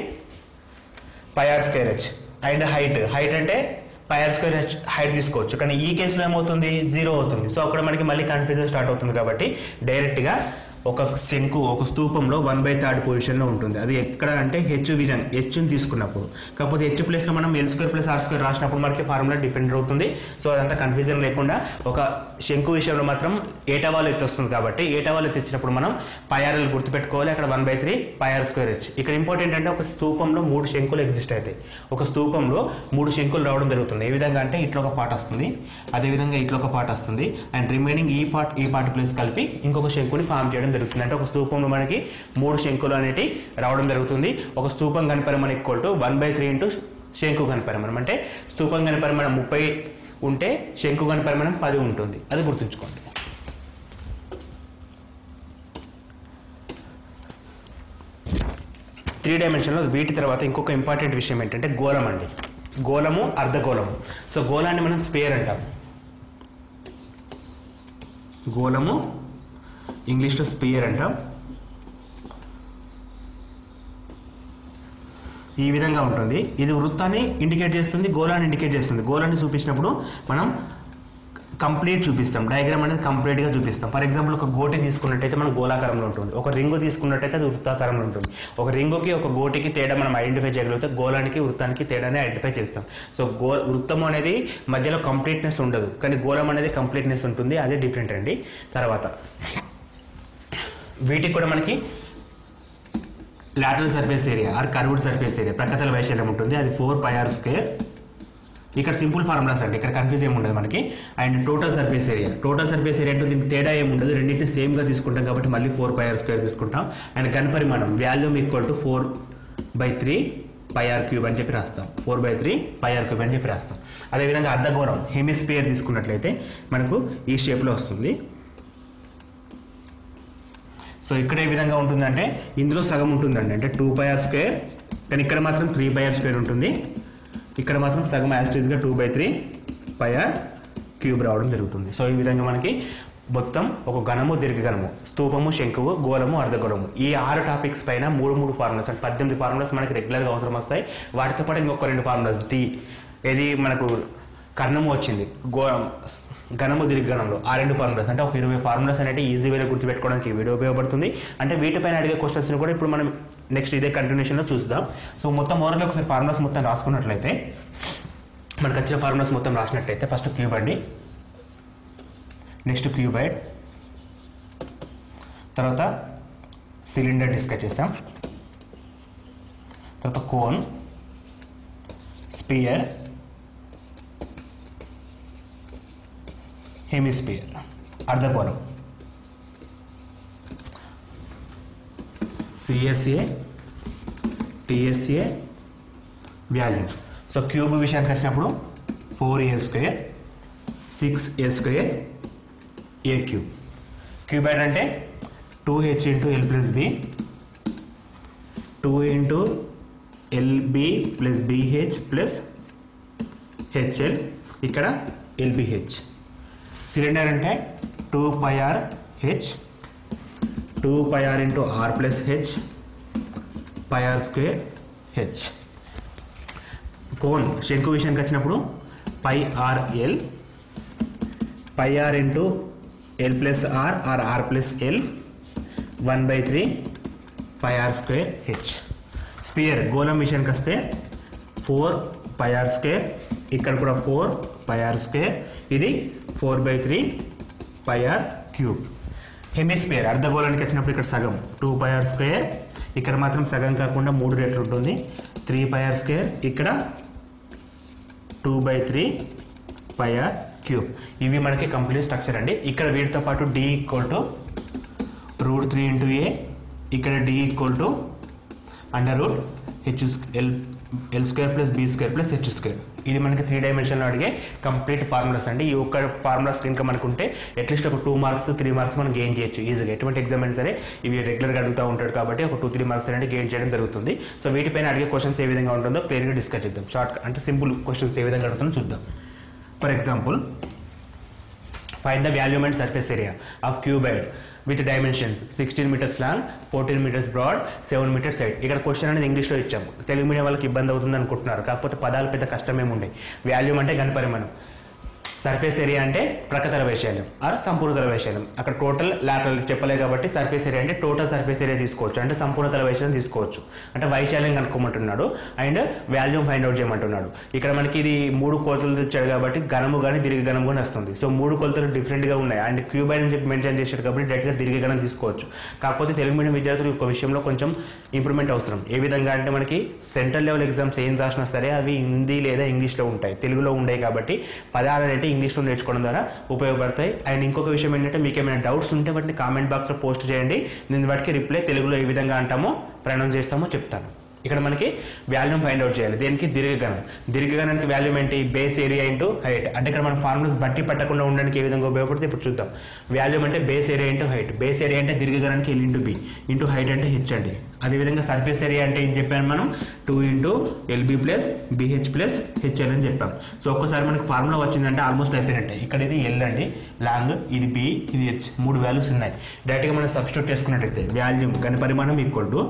pi are square H and height height అంటే pi are square H height తీసుకోవచ్చు కానీ ఈ కేసులో ఏమవుతుంది జీరో అవుతుంది సో అక్కడ మనకి మళ్ళీ కన్ఫ్యూజన్ స్టార్ట్ అవుతుంది కాబట్టి డైరెక్ట్గా ఒక శంకు ఒక స్తూపంలో వన్ బై థర్డ్ పొజిషన్లో ఉంటుంది అది ఎక్కడ అంటే హెచ్ విజన్ హెచ్ని తీసుకున్నప్పుడు కాకపోతే హెచ్ ప్లేస్లో మనం L square plus R square రాసినప్పుడు మనకి ఫార్ములా డిపెండ్ అవుతుంది సో అదంతా కన్ఫ్యూజన్ లేకుండా ఒక శంకు విషయంలో మాత్రం ఏటవాల్ ఎత్తు వస్తుంది కాబట్టి ఏటవాల్ ఎత్తు ఇచ్చినప్పుడు మనం పైఆర్ఎల్ గుర్తుపెట్టుకోవాలి అక్కడ one by three pi R square H ఇక్కడ ఇంపార్టెంట్ అంటే ఒక స్తూపంలో మూడు శంకులు ఎగ్జిస్ట్ అవుతాయి ఒక స్తూపంలో మూడు శంకులు రావడం జరుగుతుంది ఏ విధంగా అంటే ఇట్లా ఒక పార్ట్ వస్తుంది అదేవిధంగా ఇట్లా ఒక పార్ట్ వస్తుంది అండ్ రిమైనింగ్ ఈ పార్ట్ ఈ పార్ట్ ప్లేస్ కలిపి ఇంకొక శంకుని ఫామ్ చేయడం జరుగుతుంది అంటే ఒక స్తూపంలో మనకి మూడు శంకులు అనేటి రావడం జరుగుతుంది ఒక స్తూపం గణపరిమాణం equal to one by three into శంకు గణపరిమాణం అంటే స్తూపం గణపరిమాణం ముప్పై ఉంటే శంకు గణపరిమాణం పది ఉంటుంది అది గుర్తుంచుకోండి త్రీ డైమెన్షన్లో వీటి తర్వాత ఇంకొక ఇంపార్టెంట్ విషయం ఏంటంటే గోళం అండి గోళము అర్ధగోళము సో గోళాన్ని మనం స్పేర్ అంటాం గోళము ఇంగ్లీష్లో స్పియర్ అంటాం ఈ విధంగా ఉంటుంది ఇది వృత్తాన్ని ఇండికేట్ చేస్తుంది గోళాన్ని ఇండికేట్ చేస్తుంది గోళాన్ని చూపించినప్పుడు మనం కంప్లీట్ చూపిస్తాం డయాగ్రామ్ అనేది కంప్లీట్గా చూపిస్తాం ఫర్ ఎగ్జాంపుల్ ఒక గోటి తీసుకున్నట్టయితే మనం గోళాకారంలో ఉంటుంది ఒక రింగు తీసుకున్నట్టయితే అది వృత్తాకారంలో ఉంటుంది ఒక రింగుకి ఒక గోటికి తేడా మనం ఐడెంటిఫై చేయగలిగితే గోళానికి వృత్తానికి తేడాని ఐడెంటిఫై చేస్తాం సో గో వృత్తం అనేది మధ్యలో కంప్లీట్నెస్ ఉండదు కానీ గోళం అనేది కంప్లీట్నెస్ ఉంటుంది అదే డిఫరెంట్ అండి తర్వాత వీటికి కూడా మనకి lateral surface area or curved surface area ప్రకతల వైశాల్యం ఉంటుంది అది ఫోర్ పై ఆర్ స్క్వేర్ ఇక్కడ సింపుల్ ఫార్ములాస్ అండి ఇక్కడ కన్ఫ్యూజ్ ఏమి ఉండదు మనకి and total surface area total surface area అంటే దీనికి తేడా ఏమి ఉండదు రెండింటిని సేమ్గా తీసుకుంటాం కాబట్టి మళ్ళీ ఫోర్ పై ఆర్ స్క్వేర్ తీసుకుంటాం అండ్ ఘన పరిమాణం volume equal to four by three pi R cube అని చెప్పి రాస్తాం four by three pi R cube అని చెప్పి రాస్తాం అదేవిధంగా అర్ధగోళం హెమిస్పియర్ తీసుకున్నట్లయితే మనకు ఈ షేప్లో వస్తుంది సో ఇక్కడ ఏ విధంగా ఉంటుందంటే ఇందులో సగం ఉంటుందండి అంటే టూ పై ఆర్ స్క్వేర్ కానీ ఇక్కడ మాత్రం త్రీ పై ఆర్ స్క్వేర్ ఉంటుంది ఇక్కడ మాత్రం సగం యాస్టిజ్గా two by three pi R cube రావడం జరుగుతుంది సో ఈ విధంగా మనకి మొత్తం ఒక ఘనము దీర్ఘఘనము స్తూపము శంకువు గోళము అర్ధగోళము ఈ ఆరు టాపిక్స్ పైన మూడు మూడు ఫార్ములాస్ అంటే పద్దెనిమిది ఫార్ములాస్ మనకి రెగ్యులర్గా అవసరం వస్తాయి వాటితో పాటు ఇంకొక రెండు ఫార్ములాస్ డి ఏది మనకు కర్ణము వచ్చింది గో ఘనము దీర్ఘఘనంలో ఆ రెండు ఫార్ములాస్ అంటే ఒక ఇరవై ఫార్ములాస్ అనేవి ఈజీ వేలో గుర్తుపెట్టుకోవడానికి ఈ వీడియో ఉపయోగపడుతుంది అంటే వీటిపైన అడిగే క్వశ్చన్స్ని కూడా ఇప్పుడు మనం నెక్స్ట్ ఇదే కంటిన్యూషన్లో చూద్దాం సో మొత్తం ఓవరాల్ ఒకసారి ఫార్ములాస్ మొత్తం రాసుకున్నట్లయితే మనకు వచ్చిన ఫార్ములాస్ మొత్తం రాసినట్లయితే ఫస్ట్ క్యూబ్ అండి నెక్స్ట్ క్యూబైడ్ తర్వాత సిలిండర్ డిస్కస్ చేసాం తర్వాత కోన్ స్పియర్ హెమిస్పియర్ అర్ధగోళం CSA TSA volume so cube విషయానికి వచ్చినప్పుడు four A square six A square A cube cuboid అంటే two H into L plus B two into LB plus BH plus HL ఇక్కడ ఎల్బిహెచ్ సిలిండర్ అంటే two pi R H two pi R into R plus H pi are square H cone శంకు విషయానికి వచ్చినప్పుడు pi R L pi R into L plus R R R plus L one by three pi are square H sphere గోళం విషయానికి వస్తే ఫోర్ పై ఆర్ స్క్వేర్ ఇక్కడ కూడా ఫోర్ పై ఆర్ స్క్వేర్ ఇది four by three pi R cube hemisphere అర్ధగోళానికి వచ్చినప్పుడు ఇక్కడ సగం టూ పై ఆర్ స్క్వేర్ ఇక్కడ మాత్రం సగం కాకుండా మూడు రెట్లు ఉంటుంది త్రీ పై ఆర్ స్క్వేర్ ఇక్కడ two by three pi R cube ఇవి మనకి కంప్లీట్ స్ట్రక్చర్ అండి ఇక్కడ వీటితో పాటు D equal to root three into A ఇక్కడ D equal to under root H L L square plus B square plus H square ఇది మనకి త్రీ డైమెన్షన్లో అడిగే కంప్లీట్ ఫార్ములాస్ అండి ఈ ఒక్క ఫార్ములాస్ కనుక మనకు ఉంటే అట్లీస్ట్ ఒక టూ మార్క్స్ త్రీ మార్క్స్ మనం గెయిన్ చేయొచ్చు ఈజీగా ఎటువంటి ఎగ్జామ్ అయినా సరే ఇవి రెగ్యులర్గా అడుగుతూ ఉంటాడు కాబట్టి ఒక టూ త్రీ మార్క్స్ అనేది గెయిన్ చేయడం జరుగుతుంది సో వీటిపైన అడిగే క్వశ్చన్స్ ఏ విధంగా ఉంటుందో క్లియర్గా డిస్కస్ చేద్దాం షార్ట్ అంటే సింపుల్ క్వశ్చన్స్ ఏ విధంగా అడుగుతుందో చూద్దాం for example find the volume and surface area of cuboid with dimensions sixteen metres long fourteen metres broad seven metres height ఇక్కడ క్వశ్చన్ అనేది ఇంగ్లీష్లో ఇచ్చాం తెలుగు మీడియం వాళ్ళకి ఇబ్బంది అవుతుంది అనుకుంటున్నారు కాకపోతే పదాలు పెద్ద కష్టమేమి ఉండే వాల్యూమ్ అంటే ఘనపరిమాణం సర్ఫేస్ ఏరియా అంటే ప్రకతల వైశాల్యం ఆర్ సంపూర్ణతల వైశాల్యం అక్కడ టోటల్ లాటరల్ చెప్పలే కాబట్టి సర్ఫేస్ ఏరియా అంటే టోటల్ సర్ఫేస్ ఏరియా తీసుకోవచ్చు అంటే సంపూర్ణతల వైశాల్యం తీసుకోవచ్చు అంటే వైశాల్యం కనుక్కోమంటున్నాడు అండ్ వాల్యూమ్ ఫైండ్ అవుట్ చేయమంటున్నాడు ఇక్కడ మనకి ఇది మూడు కొలతలు ఇచ్చాడు కాబట్టి ఘనము కానీ దీర్ఘ ఘనం కానీ వస్తుంది సో మూడు కొలతలు డిఫరెంట్గా ఉన్నాయి అండ్ క్యూబైడ్ అని చెప్పి మెన్షన్ చేశాడు కాబట్టి డైరెక్ట్గా దీర్ఘ ఘనం తీసుకోవచ్చు కాకపోతే తెలుగు మీడియం విద్యార్థులు ఒక విషయంలో కొంచెం ఇంప్రూవ్మెంట్ అవసరం ఏ విధంగా అంటే మనకి సెంట్రల్ లెవెల్ ఎగ్జామ్స్ ఏం రాసినా సరే అవి హిందీ లేదా ఇంగ్లీష్లో ఉంటాయి తెలుగులో ఉంటాయి కాబట్టి పదాలు అనేవి ఇంగ్లీష్లో నేర్చుకోవడం ద్వారా ఉపయోగపడతాయి అండ్ ఇంకొక విషయం ఏంటంటే మీకు ఏమైనా డౌట్స్ ఉంటే వాటిని కామెంట్ బాక్స్లో పోస్ట్ చేయండి నేను వాటికి రిప్లై తెలుగులో ఏ విధంగా అంటామో ప్రొనౌన్స్ చేస్తామో చెప్తాను ఇక్కడ మనకి వాల్యూమ్ ఫైండ్ అవుట్ చేయాలి దేనికి దీర్ఘగణం దీర్ఘగణానికి వాల్యూమ్ ఏంటి బేస్ ఏరియా ఇంటూ హైట్ అంటే ఇక్కడ మనం ఫార్ములాస్ బట్టి పట్టకుండా ఉండడానికి ఏ విధంగా ఉపయోగపడుతుంది ఇప్పుడు చూద్దాం వాల్యూమ్ అంటే base area into height base area అంటే దీర్ఘగణానికి L into B into height అంటే హెచ్ అండి అదేవిధంగా సర్ఫేస్ ఏరియా అంటే ఏం చెప్పాను మనం two into LB plus BH plus HL అని చెప్పాం సో ఒక్కసారి మనకి ఫార్ములా వచ్చిందంటే ఆల్మోస్ట్ అయిపోయినట్టే ఇక్కడ ఇది ఎల్ అండి లాంగ్ ఇది బి ఇది హెచ్ మూడు వాల్యూస్ ఉన్నాయి డైరెక్ట్గా మనం సబ్స్టిట్యూట్ చేసుకున్నట్టయితే వాల్యూమ్ కానీ పరిమాణం equal to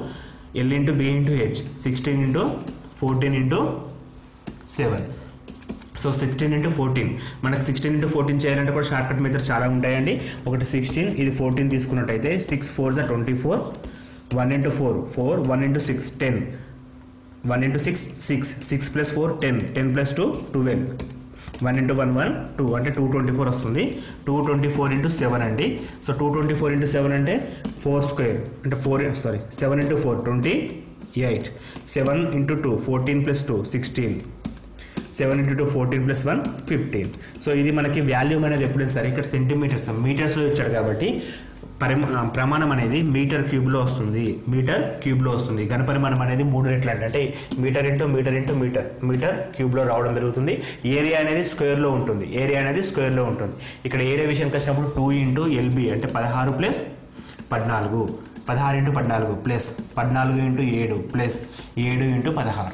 L into B into H sixteen into fourteen into seven so sixteen into fourteen మనకు సిక్స్టీన్ ఇంటూ ఫోర్టీన్ చేయాలంటే కూడా షార్ట్ కట్ మెథడ్ చాలా ఉంటాయండి ఒకటి సిక్స్టీన్ ఇది ఫోర్టీన్ తీసుకున్నట్టయితే సిక్స్ ఫోర్ జా twenty four one into four four one into six ten one into six six six plus four ten ten plus two twelve one into one one two అంటే టూ ట్వంటీ ఫోర్ వస్తుంది two twenty four into seven అండి so two twenty four into seven అంటే ఫోర్ స్క్వేర్ అంటే four sorry seven into four twenty eight seven into two fourteen plus two sixteen seven into two fourteen plus one fifteen so ఇది మనకి వాల్యూమ్ అనేది ఎప్పుడు ఇస్తారు ఇక్కడ సెంటీమీటర్స్ మీటర్స్లో ఇచ్చాడు కాబట్టి పరిమా ప్రమాణం అనేది మీటర్ క్యూబ్లో వస్తుంది మీటర్ క్యూబ్లో వస్తుంది ఘనపరిమాణం అనేది మూడు రెట్లు అండి అంటే metre into metre into metre metre క్యూబ్లో రావడం జరుగుతుంది ఏరియా అనేది స్క్వేర్లో ఉంటుంది ఏరియా అనేది స్క్వేర్లో ఉంటుంది ఇక్కడ ఏరియా విషయానికి వచ్చినప్పుడు టూ ఇంటూ ఎల్బి అంటే పదహారు ప్లస్ పద్నాలుగు పదహారు ఇంటూ పద్నాలుగు ప్లస్ పద్నాలుగు ఇంటూ ఏడు ప్లస్ ఏడు ఇంటూ పదహారు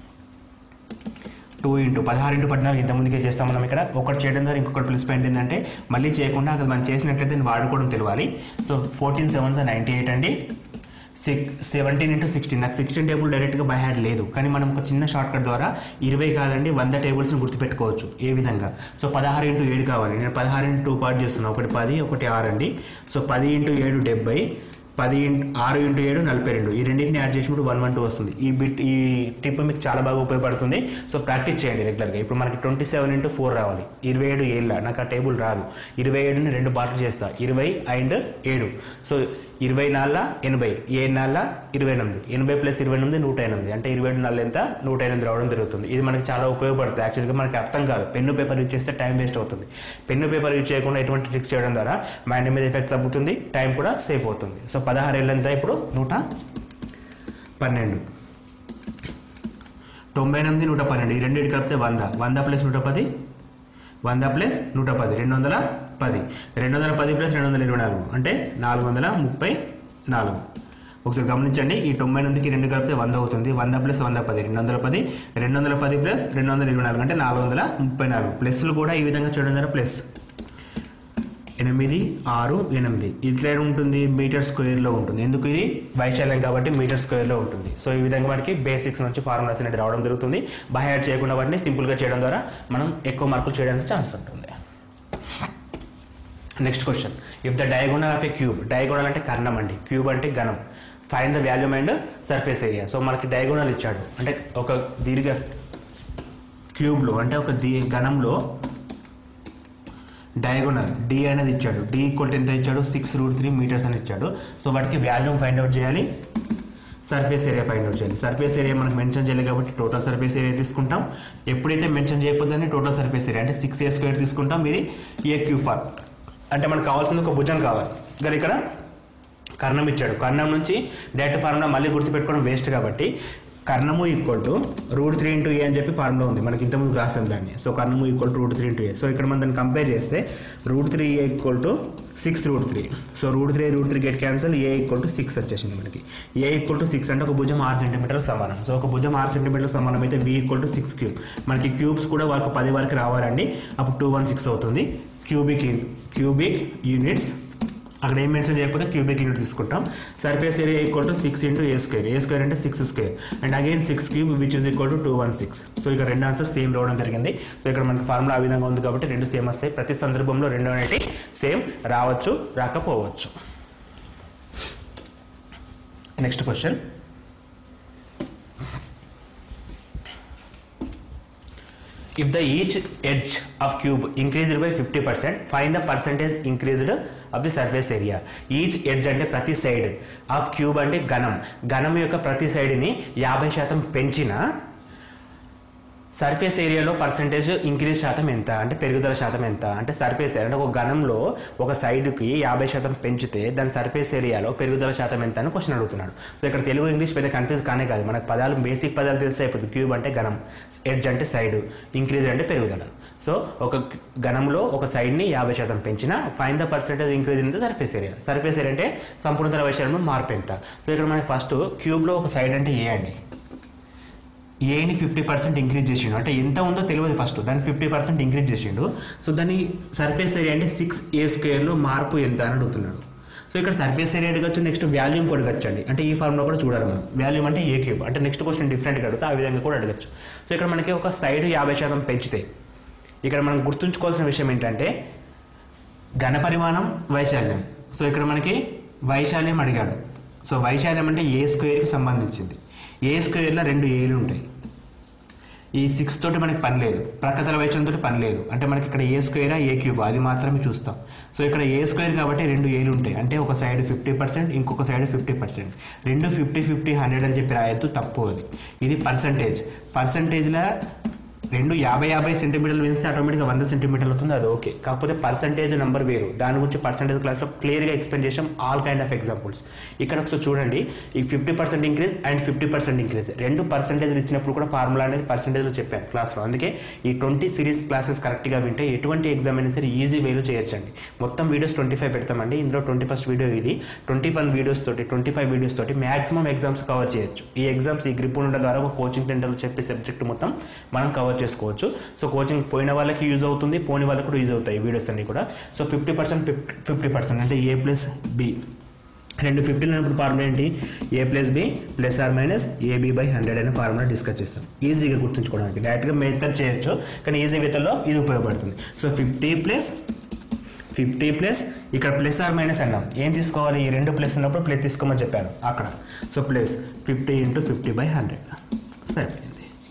టూ ఇంటూ పదహారు ఇంటూ పద్నాలుగు ఇంతమందికే చేస్తాం మనం ఇక్కడ ఒకటి చేయడం ద్వారా ఇంకొకటి ప్లస్ పాయింట్ ఏంటంటే మళ్ళీ చేయకుండా అది మనం చేసినట్లయితే దాన్ని వాడుకోవడం తెలియాలి so fourteen seven ninety eight అండి సిక్స్ సెవెంటీన్ ఇంటూ సిక్స్టీన్ నాకు సిక్స్టీన్ టేబుల్ డైరెక్ట్గా బై హ్యాడ్ లేదు కానీ మనం ఒక చిన్న షార్ట్ కట్ ద్వారా ఇరవై కాదండి వంద టేబుల్స్ని గుర్తుపెట్టుకోవచ్చు ఏ విధంగా సో పదహారు ఇంటూ ఏడు కావాలి నేను పదహారు ఇంటూ టూ పార్ట్ చేస్తున్నాను ఒకటి పది ఒకటి ఆరు అండి సో పది ఇంటూ ఏడు డెబ్బై పది ఇంటూ ఆరు ఇంటూ ఏడు నలభై రెండు ఈ రెండింటిని యాడ్ చేసినప్పుడు వన్ వన్ టూ వస్తుంది ఈ బిట్ ఈ టిప్ మీకు చాలా బాగా ఉపయోగపడుతుంది సో ప్రాక్టీస్ చేయండి రెగ్యులర్గా ఇప్పుడు మనకి ట్వంటీ సెవెన్ ఇంటూ ఫోర్ రావాలి ఇరవై ఏడు ఏళ్ళ నాకు ఆ టేబుల్ రాదు ఇరవై ఏడుని రెండు పార్ట్లు చేస్తా ఇరవై అండ్ ఏడు సో ఇరవై నాలుగు ఎనభై ఏడు నాలుగు ఇరవై ఎనిమిది ఎనభై ప్లస్ ఇరవై ఎనిమిది నూట ఎనిమిది అంటే ఇరవై ఏడు నాలుగు ఎంత నూట ఎనిమిది రావడం జరుగుతుంది ఇది మనకి చాలా ఉపయోగపడుతుంది యాక్చువల్గా మనకి అర్థం కాదు పెన్ను పేపర్ యూజ్ చేస్తే టైం వేస్ట్ అవుతుంది పెన్ను పేపర్ యూజ్ చేయకుండా ఎటువంటి ట్రిక్స్ చేయడం ద్వారా మైండ్ మీద ఎఫెక్ట్ తగ్గుతుంది టైం కూడా సేఫ్ అవుతుంది సో పదహారు ఏళ్ళు ఎంత ఇప్పుడు నూట పన్నెండు తొంభై ఎనిమిది నూట పన్నెండు ఈ రెండింటి కలిపితే వంద వంద ప్లస్ నూట పది వంద ప్లస్ నూట పది రెండు వందల పది రెండు వందల పది ప్లస్ రెండు వందల ఇరవై నాలుగు అంటే నాలుగు వందల ముప్పై నాలుగు ఒకసారి గమనించండి ఈ తొంభై ఎనిమిదికి రెండు కలిపితే వంద అవుతుంది వంద ప్లస్ వంద పది రెండు వందల పది రెండు వందల పది ప్లస్ రెండు వందల ఇరవై నాలుగు అంటే నాలుగు వందల ముప్పై నాలుగు ప్లస్లు కూడా ఈ విధంగా చేయడం ద్వారా ప్లస్ ఎనిమిది ఆరు ఎనిమిది ఇట్లా ఉంటుంది మీటర్ స్క్వేర్లో ఉంటుంది ఎందుకు ఇది వైశాల్యం కాబట్టి మీటర్ స్క్వేర్లో ఉంటుంది సో ఈ విధంగా మనకి బేసిక్స్ నుంచి ఫార్ములాస్ అనేది రావడం జరుగుతుంది బై యాడ్ చేయకుండా వాటిని సింపుల్గా చేయడం ద్వారా మనం ఎక్కువ మార్కులు చేయడానికి ఛాన్స్ ఉంటుంది next question if the diagonal of a cube diagonal అంటే కర్ణం అండి క్యూబ్ అంటే ఘనం find the volume and surface area so మనకి డయాగోనల్ ఇచ్చాడు అంటే ఒక దీర్ఘ క్యూబ్లో అంటే ఒక దీ ఘనంలో డయాగోనల్ డి అనేది ఇచ్చాడు డి ఈక్వల్ ఎంత ఇచ్చాడు సిక్స్ రూట్ త్రీ మీటర్స్ అని ఇచ్చాడు సో వాటికి వాల్యూమ్ ఫైండ్ అవుట్ చేయాలి సర్ఫేస్ ఏరియా ఫైండ్ అవుట్ చేయాలి సర్ఫేస్ ఏరియా మనకు మెన్షన్ చేయాలి కాబట్టి టోటల్ సర్ఫేస్ ఏరియా తీసుకుంటాం ఎప్పుడైతే మెన్షన్ చేయకపోతే టోటల్ సర్ఫేస్ ఏరియా అంటే సిక్స్ ఏ స్క్వేర్ తీసుకుంటాం ఇది ఏ క్యూ ఫార్ అంటే మనకు కావాల్సింది ఒక భుజం కావాలి కానీ ఇక్కడ కర్ణం ఇచ్చాడు కర్ణం నుంచి డైరెక్ట్ ఫార్ములా మళ్ళీ గుర్తుపెట్టుకోవడం వేస్ట్ కాబట్టి కర్ణము equal to root three into ఏ అని చెప్పి ఫార్ములా ఉంది మనకి ఇంతకుముందు రాసాం దాన్ని సో కర్ణము equal to root three into a so ఇక్కడ మనం దాన్ని కంపేర్ చేస్తే root three a equal to six root three so root three root three get cancel a equal to six వచ్చేసింది మనకి ఏ ఈక్వల్ టు సిక్స్ అంటే ఒక భుజం ఆరు సెంటీమీటర్లకు సమానం సో ఒక భుజం ఆరు సెంటీమీటర్లకు సమానం అయితే b equal to six cube మనకి క్యూబ్స్ కూడా వాళ్ళకి పది వరకు రావాలండి అప్పుడు టూ వన్ సిక్స్ అవుతుంది క్యూబిక్ క్యూబిక్ యూనిట్స్ అక్కడ ఏం మెన్షన్ చేయకపోతే క్యూబిక్ యూనిట్ తీసుకుంటాం surface area equal to six into A square a square అంటే six square and again six cube which is equal to two one six so ఇక్కడ రెండు ఆన్సర్స్ సేమ్ రావడం జరిగింది సో ఇక్కడ మనకి ఫార్ములా ఆ విధంగా ఉంది కాబట్టి రెండు సేమ్ వస్తాయి ప్రతి సందర్భంలో రెండు అనేవి సేమ్ రావచ్చు రాకపోవచ్చు next question if the each edge of cube increased by 50% find the percentage increased of the surface area each edge అంటే ప్రతి సైడ్ ఆఫ్ క్యూబ్ అంటే ఘనం ఘనం యొక్క ప్రతి సైడ్ని యాభై శాతం పెంచిన సర్ఫేస్ ఏరియాలో పర్సంటేజ్ ఇంక్రీజ్ శాతం ఎంత అంటే పెరుగుదల శాతం ఎంత అంటే సర్ఫేస్ ఏరియా అంటే ఒక ఘనంలో ఒక సైడ్కి యాభై శాతం పెంచితే దాని సర్ఫేస్ ఏరియాలో పెరుగుదల శాతం ఎంత అని క్వశ్చన్ అడుగుతున్నాడు సో ఇక్కడ తెలుగు ఇంగ్లీష్ పెద్ద కన్ఫ్యూజ్ కానే కాదు మనకు పదాలు బేసిక్ పదాలు తెలిసి అయిపోతుంది క్యూబ్ అంటే ఘనం ఎడ్జ్ అంటే సైడ్ ఇంక్రీజ్ అంటే పెరుగుదల సో ఒక ఘనంలో ఒక సైడ్ని యాభై శాతం పెంచిన find the percentage increase in the surface area surface area అంటే సంపూర్ణ వైశాల్యంలో మార్పు ఎంత సో ఇక్కడ మనకి ఫస్ట్ క్యూబ్లో ఒక సైడ్ అంటే ఏ అండి ఏని ఫిఫ్టీ పర్సెంట్ ఇంక్రీజ్ చేసిండు అంటే ఎంత ఉందో తెలియదు ఫస్ట్ దాన్ని ఫిఫ్టీ పర్సెంట్ ఇంక్రీజ్ చేసిండు సో దాని సర్ఫేస్ ఏరియా అంటే సిక్స్ ఏ స్క్వేర్లో మార్పు ఎంత అని అడుగుతున్నాడు సో ఇక్కడ సర్ఫేస్ ఏరియా అడగచ్చు నెక్స్ట్ వాల్యూమ్ కూడా అడగచ్చండి అంటే ఈ ఫార్ములా కూడా చూడాలి మనం వాల్యూమ్ అంటే ఏ క్యూబ్ అంటే నెక్స్ట్ క్వశ్చన్ డిఫరెంట్గా అడుగుతా ఆ విధంగా కూడా అడగచ్చు సో ఇక్కడ మనకి ఒక సైడ్ యాభై శాతం పెంచితే ఇక్కడ మనం గుర్తుంచుకోవాల్సిన విషయం ఏంటంటే ఘన పరిమాణం వైశాల్యం సో ఇక్కడ మనకి వైశాల్యం అడిగాడు సో వైశాల్యం అంటే ఏ స్క్వేర్కి సంబంధించింది ఏ స్క్వేర్లో రెండు ఏలు ఉంటాయి ఈ సిక్స్ తోటి మనకి పని లేదు ప్రకతల వైశాల్యం తోటి పని లేదు అంటే మనకి ఇక్కడ ఏ స్క్వేరా ఏ క్యూబ్ అది మాత్రమే చూస్తాం సో ఇక్కడ ఏ స్క్వేర్ కాబట్టి రెండు ఏలు ఉంటాయి అంటే ఒక సైడ్ ఫిఫ్టీ పర్సెంట్ ఇంకొక సైడ్ ఫిఫ్టీ పర్సెంట్ రెండు ఫిఫ్టీ ఫిఫ్టీ హండ్రెడ్ అని చెప్పి రాయొద్దు తప్పు అది ఇది పర్సంటేజ్ పర్సంటేజ్లో రెండు యాభై యాభై సెంటీమీటర్లు వేస్తే ఆటోమేటిక్గా వంద సెంటీమీటర్లు అవుతుంది అది ఓకే కాకపోతే పర్సంటేజ్ నెంబర్ వేరు దాని గురించి పర్సంటేజ్ క్లాస్లో క్లియర్గా ఎక్స్ప్లెయిన్ చేసాం ఆల్ కైండ్ ఆఫ్ ఎగ్జాంపుల్స్ ఇక్కడ ఒకసారి చూడండి ఈ fifty percent increase and fifty percent increase రెండు పర్సంటేజ్ ఇచ్చినప్పుడు కూడా ఫార్ములా అనేది పర్సంటేజ్లో చెప్పాను క్లాస్లో అందుకే ఈ ట్వంటీ సిరీస్ క్లాసెస్ కరెక్ట్గా వింటే ఎటువంటి ఎగ్జామ్ అయినా సరే ఈజీ వేలో చేయొచ్చండి మొత్తం వీడియోస్ ట్వంటీ ఫైవ్ పెడతామండి ఇందులో ట్వంటీ ఫస్ట్ వీడియో ఇది ట్వంటీ వన్ వీడియోస్ తోటి ట్వంటీ ఫైవ్ వీడియోస్ తోటి మాక్సిమం ఎగ్జామ్స్ కవర్ చేయొచ్చు ఈ ఎగ్జామ్స్ ఈ గ్రిప్ ఉండడం ద్వారా ఒక కోచింగ్ సెంటర్లో చెప్పే సబ్జెక్ట్ మొత్తం మనం కవర్ చేసుకోవచ్చు సో కోచింగ్ పోయిన వాళ్ళకి యూజ్ అవుతుంది పోని వాళ్ళకి కూడా యూజ్ అవుతాయి వీడియోస్ అన్ని కూడా so fifty percent fifty percent అంటే ఏ ప్లస్ బి రెండు ఫిఫ్టీలో ఉన్నప్పుడు ఫార్ములా ఏంటి a plus B plus or minus ab by hundred అనే ఫార్ములా డిస్కస్ చేస్తాం ఈజీగా గుర్తుంచుకోవడానికి డైరెక్ట్గా మెథడ్ చేయొచ్చు కానీ ఈజీ మెథడ్లో ఇది ఉపయోగపడుతుంది so fifty plus fifty plus ఇక్కడ ప్లస్ ఆర్ మైనస్ అన్నాం ఏం తీసుకోవాలి ఈ రెండు ప్లస్ ఉన్నప్పుడు ప్లస్ తీసుకోమని చెప్పాను అక్కడ so plus fifty into fifty by hundred సరిపోయింది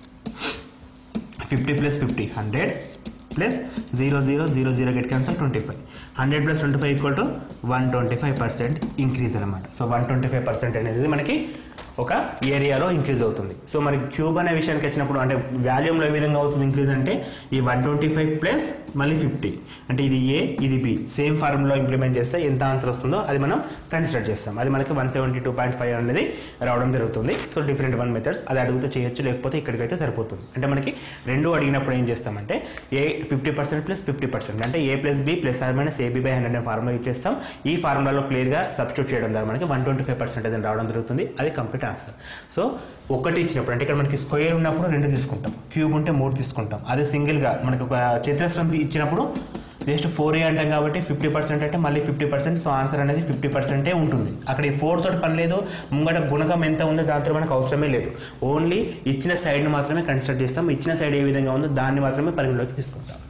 fifty plus fifty hundred plus zero zero zero zero get cancel twenty five hundred plus twenty five equal to one twenty five percent increase అనమాట so one twenty five percent అనేది మనకి ఒక ఏరియాలో ఇంక్రీజ్ అవుతుంది సో మరి క్యూబ్ అనే విషయానికి వచ్చినప్పుడు అంటే వాల్యూమ్లో ఏ విధంగా అవుతుంది ఇంక్రీజ్ అంటే ఈ వన్ ట్వంటీ ఫైవ్ ప్లస్ మళ్ళీ ఫిఫ్టీ అంటే ఇది ఏ ఇది బి సేమ్ ఫార్ములా ఇంప్లిమెంట్ చేస్తే ఎంత ఆన్సర్ వస్తుందో అది మనం కన్సిడర్ చేస్తాం అది మనకి one seventy two point five అనేది రావడం జరుగుతుంది సో డిఫరెంట్ వన్ మెథడ్స్ అది అడిగితే చేయొచ్చు లేకపోతే ఇక్కడికైతే సరిపోతుంది అంటే మనకి రెండు అడిగినప్పుడు ఏం చేస్తామంటే a fifty percent plus fifty percent అంటే ఏ plus B plus or minus ab by hundred అనే ఫార్ములా యూజ్ చేస్తాం ఈ ఫార్ములాలో క్లియర్గా సబ్స్టిట్యూట్ చేయడం ద్వారా మనకి వన్ ట్వంటీ ఫైవ్ పర్సెంట్ అనేది రావడం జరుగుతుంది అది కంప్లీట్ ఆన్సర్ సో ఒకటి ఇచ్చినప్పుడు అంటే ఇక్కడ మనకి స్క్వేర్ ఉన్నప్పుడు రెండు తీసుకుంటాం క్యూబ్ ఉంటే మూడు తీసుకుంటాం అదే సింగిల్గా మనకి ఒక చతురస్రం ఇచ్చినప్పుడు జస్ట్ ఫోర్ ఏ అంటాం కాబట్టి ఫిఫ్టీ పర్సెంట్ అంటే మళ్ళీ ఫిఫ్టీ పర్సెంట్ సో ఆన్సర్ అనేది ఫిఫ్టీ పర్సెంటే ఉంటుంది అక్కడ ఈ ఫోర్ తోటి పని లేదు ముంగట గుణకం ఎంత ఉందో దాంతో మనకు అవసరమే లేదు ఓన్లీ ఇచ్చిన సైడ్ని మాత్రమే కన్సిడర్ చేస్తాం ఇచ్చిన సైడ్ ఏ విధంగా ఉందో దాన్ని మాత్రమే పరిగణలోకి తీసుకుంటాం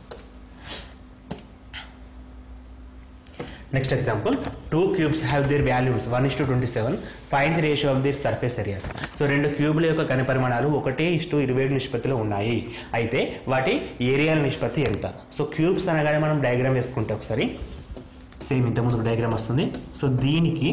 next example two cubes have their volumes one is to twenty seven find the ratio of their surface areas so రెండు క్యూబ్ల యొక్క ఘన పరిమాణాలు ఒకటి ఇష్టు ఇరవై ఏడు నిష్పత్తిలో ఉన్నాయి అయితే వాటి ఏరియాల నిష్పత్తి ఎంత సో క్యూబ్స్ అనగానే మనం డయాగ్రామ్ వేసుకుంటే ఒకసారి సేమ్ ఇంతకుముందు డయాగ్రామ్ వస్తుంది సో దీనికి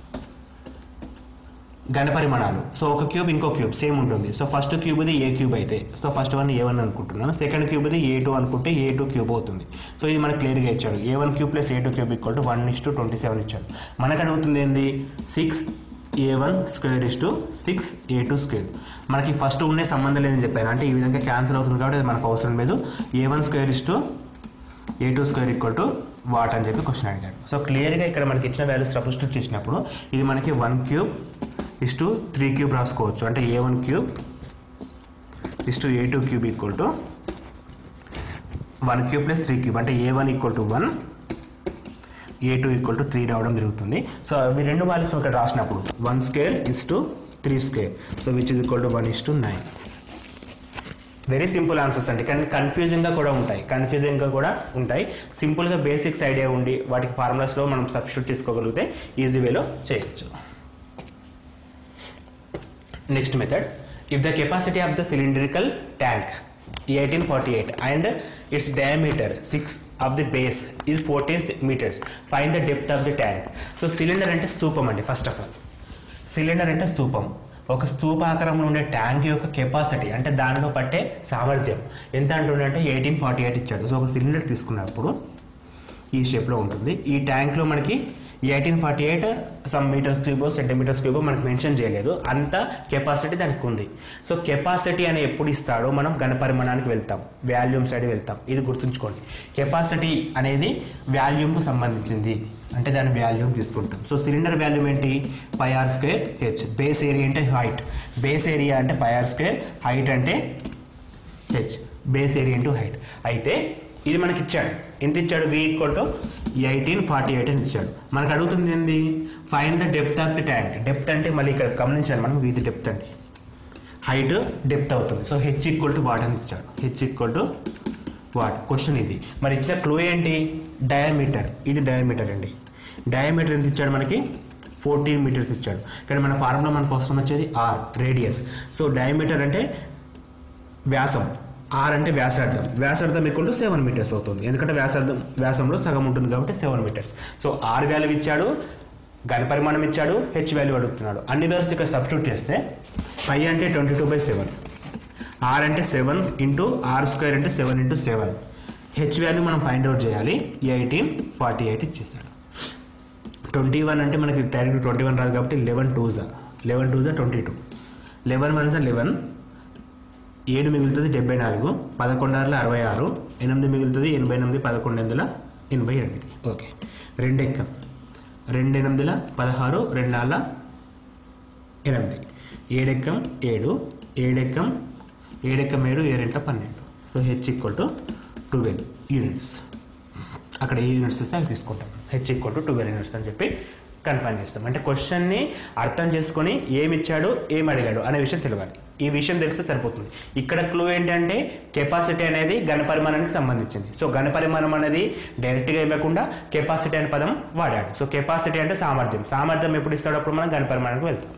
ఘన పరిమాణాలు సో ఒక క్యూబ్ ఇంకో క్యూబ్ సేమ్ ఉంటుంది సో ఫస్ట్ క్యూబ్ ఇది ఏ క్యూబ్ అయితే so first one a one అనుకుంటున్నాను సెకండ్ క్యూబ్ ఇది ఏ టూ అనుకుంటే ఏ టూ క్యూబ్ అవుతుంది సో ఇది మనకు క్లియర్గా ఇచ్చాడు a one cube plus A two cube equal to one is to twenty seven ఇచ్చాడు మనకు అడుగుతుంది ఏంది six a one square is to six a two square మనకి ఫస్ట్ ఉండే సంబంధం లేదని చెప్పాను అంటే ఈ విధంగా క్యాన్సిల్ అవుతుంది కాబట్టి అది మనకు అవసరం లేదు a one square is to a two square equal to what అని చెప్పి క్వశ్చన్ అడిగాడు సో క్లియర్గా ఇక్కడ మనకి ఇచ్చిన వాల్యూస్ సబ్స్టిట్యూట్ చేసినప్పుడు ఇది మనకి one cube is to three cube రాసుకోవచ్చు అంటే a one cube is to a two cube equal to one cube plus three cube అంటే a one equal to one a two equal to three రావడం జరుగుతుంది సో అవి రెండు వాల్యూస్ ఇక్కడ రాసినప్పుడు one square is to three square so which is equal to one is to nine very simple answers అండి కానీ కన్ఫ్యూజింగ్గా కూడా ఉంటాయి కన్ఫ్యూజింగ్గా కూడా ఉంటాయి సింపుల్గా బేసిక్స్ ఐడియా ఉండి వాటికి ఫార్ములాస్లో మనం సబ్స్టిట్యూట్ చేసుకోగలిగితే ఈజీ వేలో చేయొచ్చు next method if the capacity of the cylindrical tank eighteen forty eight and its diameter six of the base is fourteen metres find the depth of the tank so cylinder అంటే స్తూపం అండి ఫస్ట్ ఆఫ్ ఆల్ సిలిండర్ అంటే స్తూపం ఒక స్తూపాకారంలో ఉండే ట్యాంక్ యొక్క కెపాసిటీ అంటే దానిలో పట్టే సామర్థ్యం ఎంత అంటుండే అంటే ఎయిటీన్ ఫార్టీ ఎయిట్ ఇచ్చాడు సో ఒక సిలిండర్ తీసుకున్నప్పుడు ఈ షేప్లో ఉంటుంది ఈ ట్యాంక్లో మనకి eighteen forty eight some metres క్యూబో సెంటీమీటర్స్ క్యూబో మనకు మెన్షన్ చేయలేదు అంత కెపాసిటీ దానికి ఉంది సో కెపాసిటీ అని ఎప్పుడు ఇస్తాడో మనం ఘనపరిమాణానికి వెళ్తాం వాల్యూమ్ సైడ్ వెళ్తాం ఇది గుర్తుంచుకోండి కెపాసిటీ అనేది వాల్యూమ్కు సంబంధించింది అంటే దాని వాల్యూమ్ తీసుకుంటాం సో సిలిండర్ వాల్యూమ్ ఏంటి pi are square h base area అంటే హైట్ బేస్ ఏరియా అంటే పై ఆర్ స్క్వేర్ హైట్ అంటే h base area into height అయితే ఇది మనకి ఇచ్చాడు ఎంత ఇచ్చాడు v equal to eighteen forty eight అని ఇచ్చాడు మనకు అడుగుతుంది ఏంది find the depth of the tank depth అంటే మళ్ళీ ఇక్కడ గమనించాలి మనం వీధి డెప్త్ అండి హైట్ డెప్త్ అవుతుంది so h equal to what అని ఇచ్చాడు h equal to what question ఇది మరి ఇచ్చిన క్లూ ఏంటి డయామీటర్ ఇది డయామీటర్ అండి డయామీటర్ ఎంత ఇచ్చాడు మనకి ఫోర్టీన్ మీటర్స్ ఇచ్చాడు కానీ మన ఫార్ములా మనకు అవసరం వచ్చేది ఆర్ రేడియస్ సో డయామీటర్ అంటే వ్యాసం ఆర్ అంటే వ్యాసార్థం వ్యాసార్థం ఈక్వల్ టు సెవెన్ మీటర్స్ అవుతుంది ఎందుకంటే వ్యాసార్థం వ్యాసంలో సగం ఉంటుంది కాబట్టి seven metres so r value ఇచ్చాడు గణ పరిమాణం ఇచ్చాడు హెచ్ వాల్యూ అడుగుతున్నాడు అన్ని వాల్యూస్ ఇక్కడ సబ్స్టిట్యూట్ చేస్తే పై అంటే twenty two by seven r అంటే సెవెన్ ఇంటూ ఆర్ స్క్వేర్ అంటే seven into seven h value మనం ఫైండ్ అవుట్ చేయాలి ఎయిటీన్ ఫార్టీ ఎయిట్ ఇచ్చేసాడు ట్వంటీ వన్ అంటే మనకి డైరెక్ట్ ట్వంటీ వన్ రాదు కాబట్టి లెవెన్ టూ జా లెవెన్ టూ జా ట్వంటీ టూ లెవెన్ వన్ జా లెవెన్ ఏడు మిగులుతుంది డెబ్బై నాలుగు పదకొండు ఆరుల అరవై ఆరు ఎనిమిది మిగులుతుంది ఎనభై ఎనిమిది పదకొండు ఎనిమిదిల ఎనభై ఎనిమిది ఓకే రెండు ఎక్కం రెండు ఎనిమిదిల పదహారు రెండు నాలుల ఎనిమిది ఏడెక్కం ఏడు ఏడెక్కం ఏడెక్కం ఏడు ఏడెంట పన్నెండు so h equal to twelve units అక్కడ ఏ యూనిట్స్ వస్తే అవి తీసుకుంటాం h equal to twelve units అని చెప్పి కన్ఫర్మ్ చేస్తాం అంటే క్వశ్చన్ని అర్థం చేసుకొని ఏమి ఇచ్చాడు ఏం అడిగాడు అనే విషయం తెలియాలి ఈ విషయం తెలిస్తే సరిపోతుంది ఇక్కడ క్లూ ఏంటంటే కెపాసిటీ అనేది ఘనపరిమాణానికి సంబంధించింది సో ఘనపరిమాణం అనేది డైరెక్ట్గా ఇవ్వకుండా కెపాసిటీ అనే పదం వాడాడు సో కెపాసిటీ అంటే సామర్థ్యం సామర్థ్యం ఎప్పుడు ఇస్తాడో అప్పుడు మనం ఘనపరిమాణానికి వెళ్తాం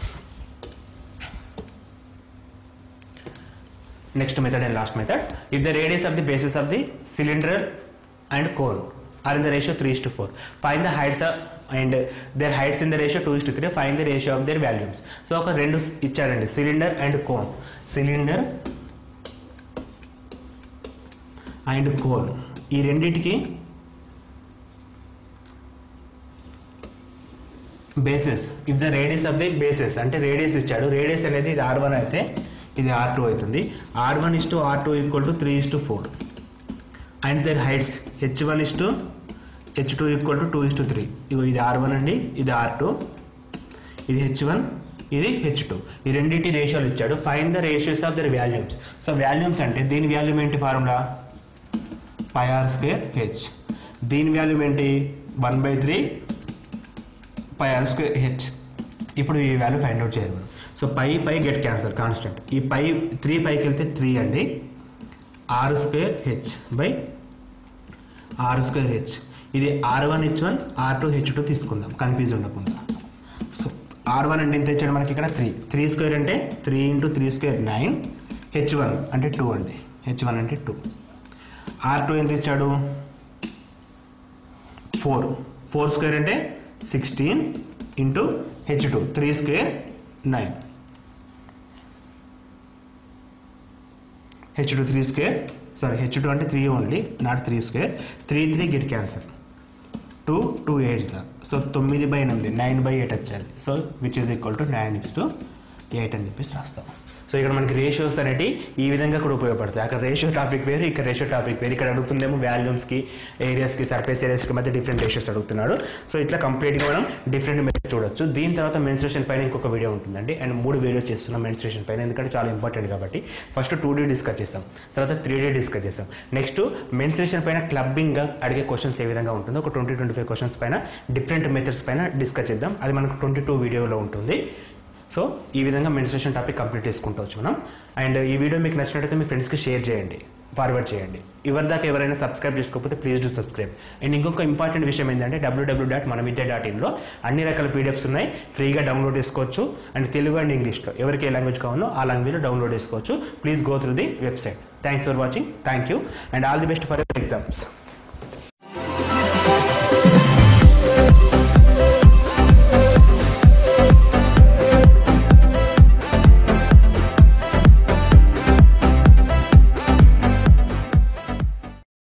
next method and last method if the radius of the bases of the cylinder and cone are in the ratio 3 is to 4 find the heights of and their heights in the ratio 2 is to 3 find the ratio of their volumes so ఒక రెండు ఇచ్చాడండి cylinder and cone cylinder and cone ఈ రెండింటికి bases if the radius of the bases అంటే రేడియస్ ఇచ్చాడు రేడియస్ అనేది ఇది ఆర్ వన్ అయితే ఇది ఆర్ టూ అవుతుంది r one is to r two equal to three is to four and their heights h one is to h two equal to two is to three ఇగో ఇది ఆర్ వన్ అండి ఇది ఆర్ టూ ఇది హెచ్ వన్ ఇది హెచ్ టూ ఈ రెండింటి రేషియోలు ఇచ్చాడు find the ratios of their volumes so volumes అంటే దీని వాల్యూమ్ ఏంటి formula pi are square h దీని వాల్యూమ్ ఏంటి one by three pi are square h ఇప్పుడు ఈ వాల్యూ ఫైండ్ అవుట్ చేయాలి మనం so pi pi get cancel constant ఈ పై త్రీ పైకి వెళ్తే త్రీ అండి r square h by r square h ఇది r one h one or two h two తీసుకుందాం కన్ఫ్యూజ్ ఉండకుండా సో ఆర్ వన్ అంటే ఎంత ఇచ్చాడు మనకి ఇక్కడ త్రీ త్రీ స్క్వేర్ అంటే three into three square nine h one అంటే టూ అండి హెచ్ వన్ అంటే టూ ఆర్ టూ ఎంత ఇచ్చాడు ఫోర్ ఫోర్ స్క్వేర్ అంటే sixteen into h two three square nine h two three square sorry h two అంటే three only not three square three three get cancel two two eight sir so తొమ్మిది బై ఎనిమిది నైన్ బై ఎయిట్ వచ్చేది so which is equal to nine is to eight అని చెప్పేసి రాస్తాం సో ఇక్కడ మనకి రేషియోస్ అనేవి ఈ విధంగా కూడా ఉపయోగపడతాయి అక్కడ రేషియో టాపిక్ వేరు ఇక్కడ రేషియో టాపిక్ వేరు ఇక్కడ అడుగుతుండేమో వాల్యూమ్స్కి ఏరియాస్కి సర్ఫేస్ ఏరియాస్కి మధ్య డిఫరెంట్ రేషియోస్ అడుగుతున్నాడు సో ఇట్లా కంప్లీట్గా మనం డిఫరెంట్ మెథడ్ చూడొచ్చు దీని తర్వాత మెన్స్ట్రేషన్ పైన ఇంకొక వీడియో ఉంటుందండి అండ్ మూడు వీడియోస్ చేస్తున్నాం మెన్స్ట్రేషన్ పైన ఎందుకంటే చాలా ఇంపార్టెంట్ కాబట్టి ఫస్ట్ టూ డీ డిస్కస్ చేసాం తర్వాత త్రీ డీ డిస్కస్ చేసాం నెక్స్ట్ మెన్స్ట్రేషన్ పైన క్లబ్బింగ్గా అడిగే క్వశ్చన్స్ ఏ విధంగా ఉంటుందో ఒక ట్వంటీ ట్వంటీ ఫైవ్ క్వశ్చన్స్ పైన డిఫరెంట్ మెథడ్స్ పైన డిస్కస్ చేద్దాం అది మనకు ట్వంటీ టూ వీడియోలో ఉంటుంది సో ఈ విధంగా మెడిటేషన్ టాపిక్ కంప్లీట్ చేసుకుంటూ వచ్చు మనం అండ్ ఈ వీడియో మీకు నచ్చినట్లయితే మీ ఫ్రెండ్స్కి షేర్ చేయండి ఫార్వర్డ్ చేయండి ఎవరి దాకా ఎవరైనా సబ్స్క్రైబ్ చేసుకోకపోతే ప్లీజ్ డూ సబ్స్క్రైబ్ అండ్ ఇంకొక ఇంపార్టెంట్ విషయం ఏంటంటే డబ్ల్యూడబ్ల్యూ డాట్ మన విద్య డాట్ ఇన్లో అన్ని రకాల పీడిఎఫ్స్ ఉన్నాయి ఫ్రీగా డౌన్లోడ్ చేసుకోవచ్చు అండ్ తెలుగు అండ్ ఇంగ్లీష్లో ఎవరికి ఏ లాంగ్వేజ్ కావాలో ఆ లాంగ్వేజ్లో డౌన్లోడ్ చేసుకోవచ్చు please go through the website thanks for watching thank you and all the best for exams